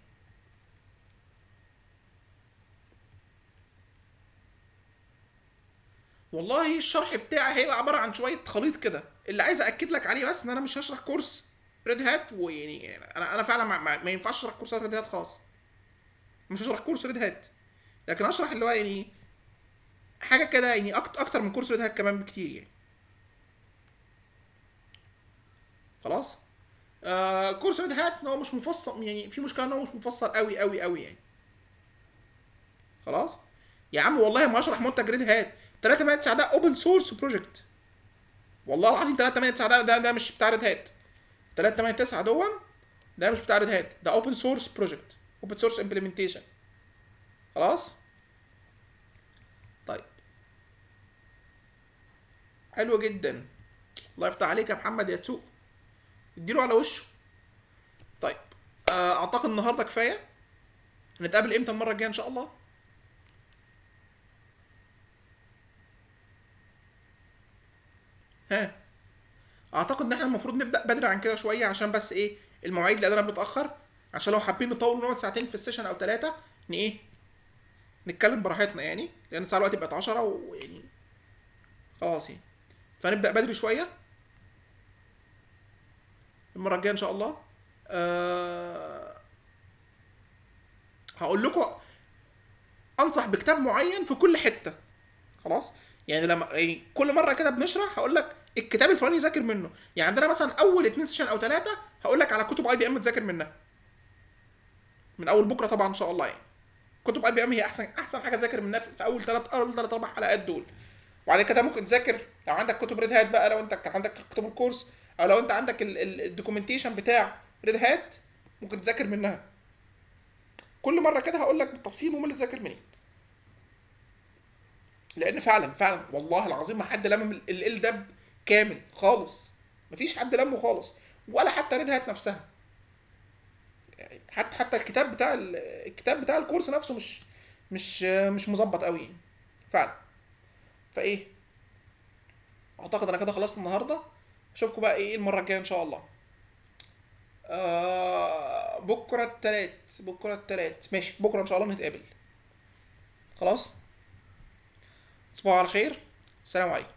A: والله الشرح بتاعي هيبقى عباره عن شويه خليط كده اللي عايز اكد لك عليه بس ان انا مش هشرح كورس ريد هات ويعني انا انا فعلا ما, ما, ما ينفعش اشرح كورسات ريد هات خالص مش هشرح كورس ريد هات لكن هشرح اللي هو يعني حاجه كده يعني أكتر, اكتر من كورس ريد هات كمان بكتير يعني خلاص آه كورس ريد هات ان هو مش مفصل يعني في مشكله ان هو مش مفصل قوي قوي قوي يعني خلاص يا عم والله ما هشرح منتج ريد هات 389 ده اوبن سورس بروجكت والله العظيم 389 ده, ده ده مش بتاع ريد هات 389 دون ده مش بتاع ريد هات ده اوبن سورس بروجكت اوبن سورس امبلمنتيشن خلاص طيب حلو جدا الله يفتح عليك يا محمد يا تسوق اديله على وشه طيب آه، اعتقد النهارده كفايه نتقابل امتى المره الجايه ان شاء الله ها اعتقد ان احنا المفروض نبدا بدري عن كده شويه عشان بس ايه المواعيد اللي قادره متاخر عشان لو حابين نطول ونقعد ساعتين في السيشن او ثلاثه ان ايه نتكلم براحتنا يعني لان الساعه دلوقتي بقت 10 ويعني خلاص يعني فنبدا بدري شويه المره الجايه ان شاء الله أه هقول لكم انصح بكتاب معين في كل حته خلاص يعني لما يعني كل مره كده بنشرح هقول لك الكتاب الفلاني ذاكر منه يعني عندنا مثلا اول اتنين سيشن او ثلاثه هقول لك على كتب اي بي ام تذاكر منها من اول بكره طبعا ان شاء الله يعني كتب اي بي ام هي احسن احسن حاجه تذاكر منها في اول ثلاث اول ثلاث اربع حلقات دول وبعد كده ممكن تذاكر لو عندك كتب ريد هات بقى لو انت كان عندك كتب الكورس او لو انت عندك الدوكيومنتيشن بتاع ريد هات ممكن تذاكر منها كل مره كده هقول لك بالتفصيل مين اللي تذاكر منين لان فعلا فعلا والله العظيم ما حد لم ال دب كامل خالص مفيش حد لمه خالص ولا حتى ريد هات نفسها يعني حتى حتى الكتاب بتاع الكتاب بتاع الكورس نفسه مش مش مش مظبط قوي فعلا فايه اعتقد انا كده خلصت النهارده اشوفكم بقى ايه المره الجايه ان شاء الله آه بكره التلات بكره التلات ماشي بكره ان شاء الله نتقابل خلاص تصبحوا على خير السلام عليكم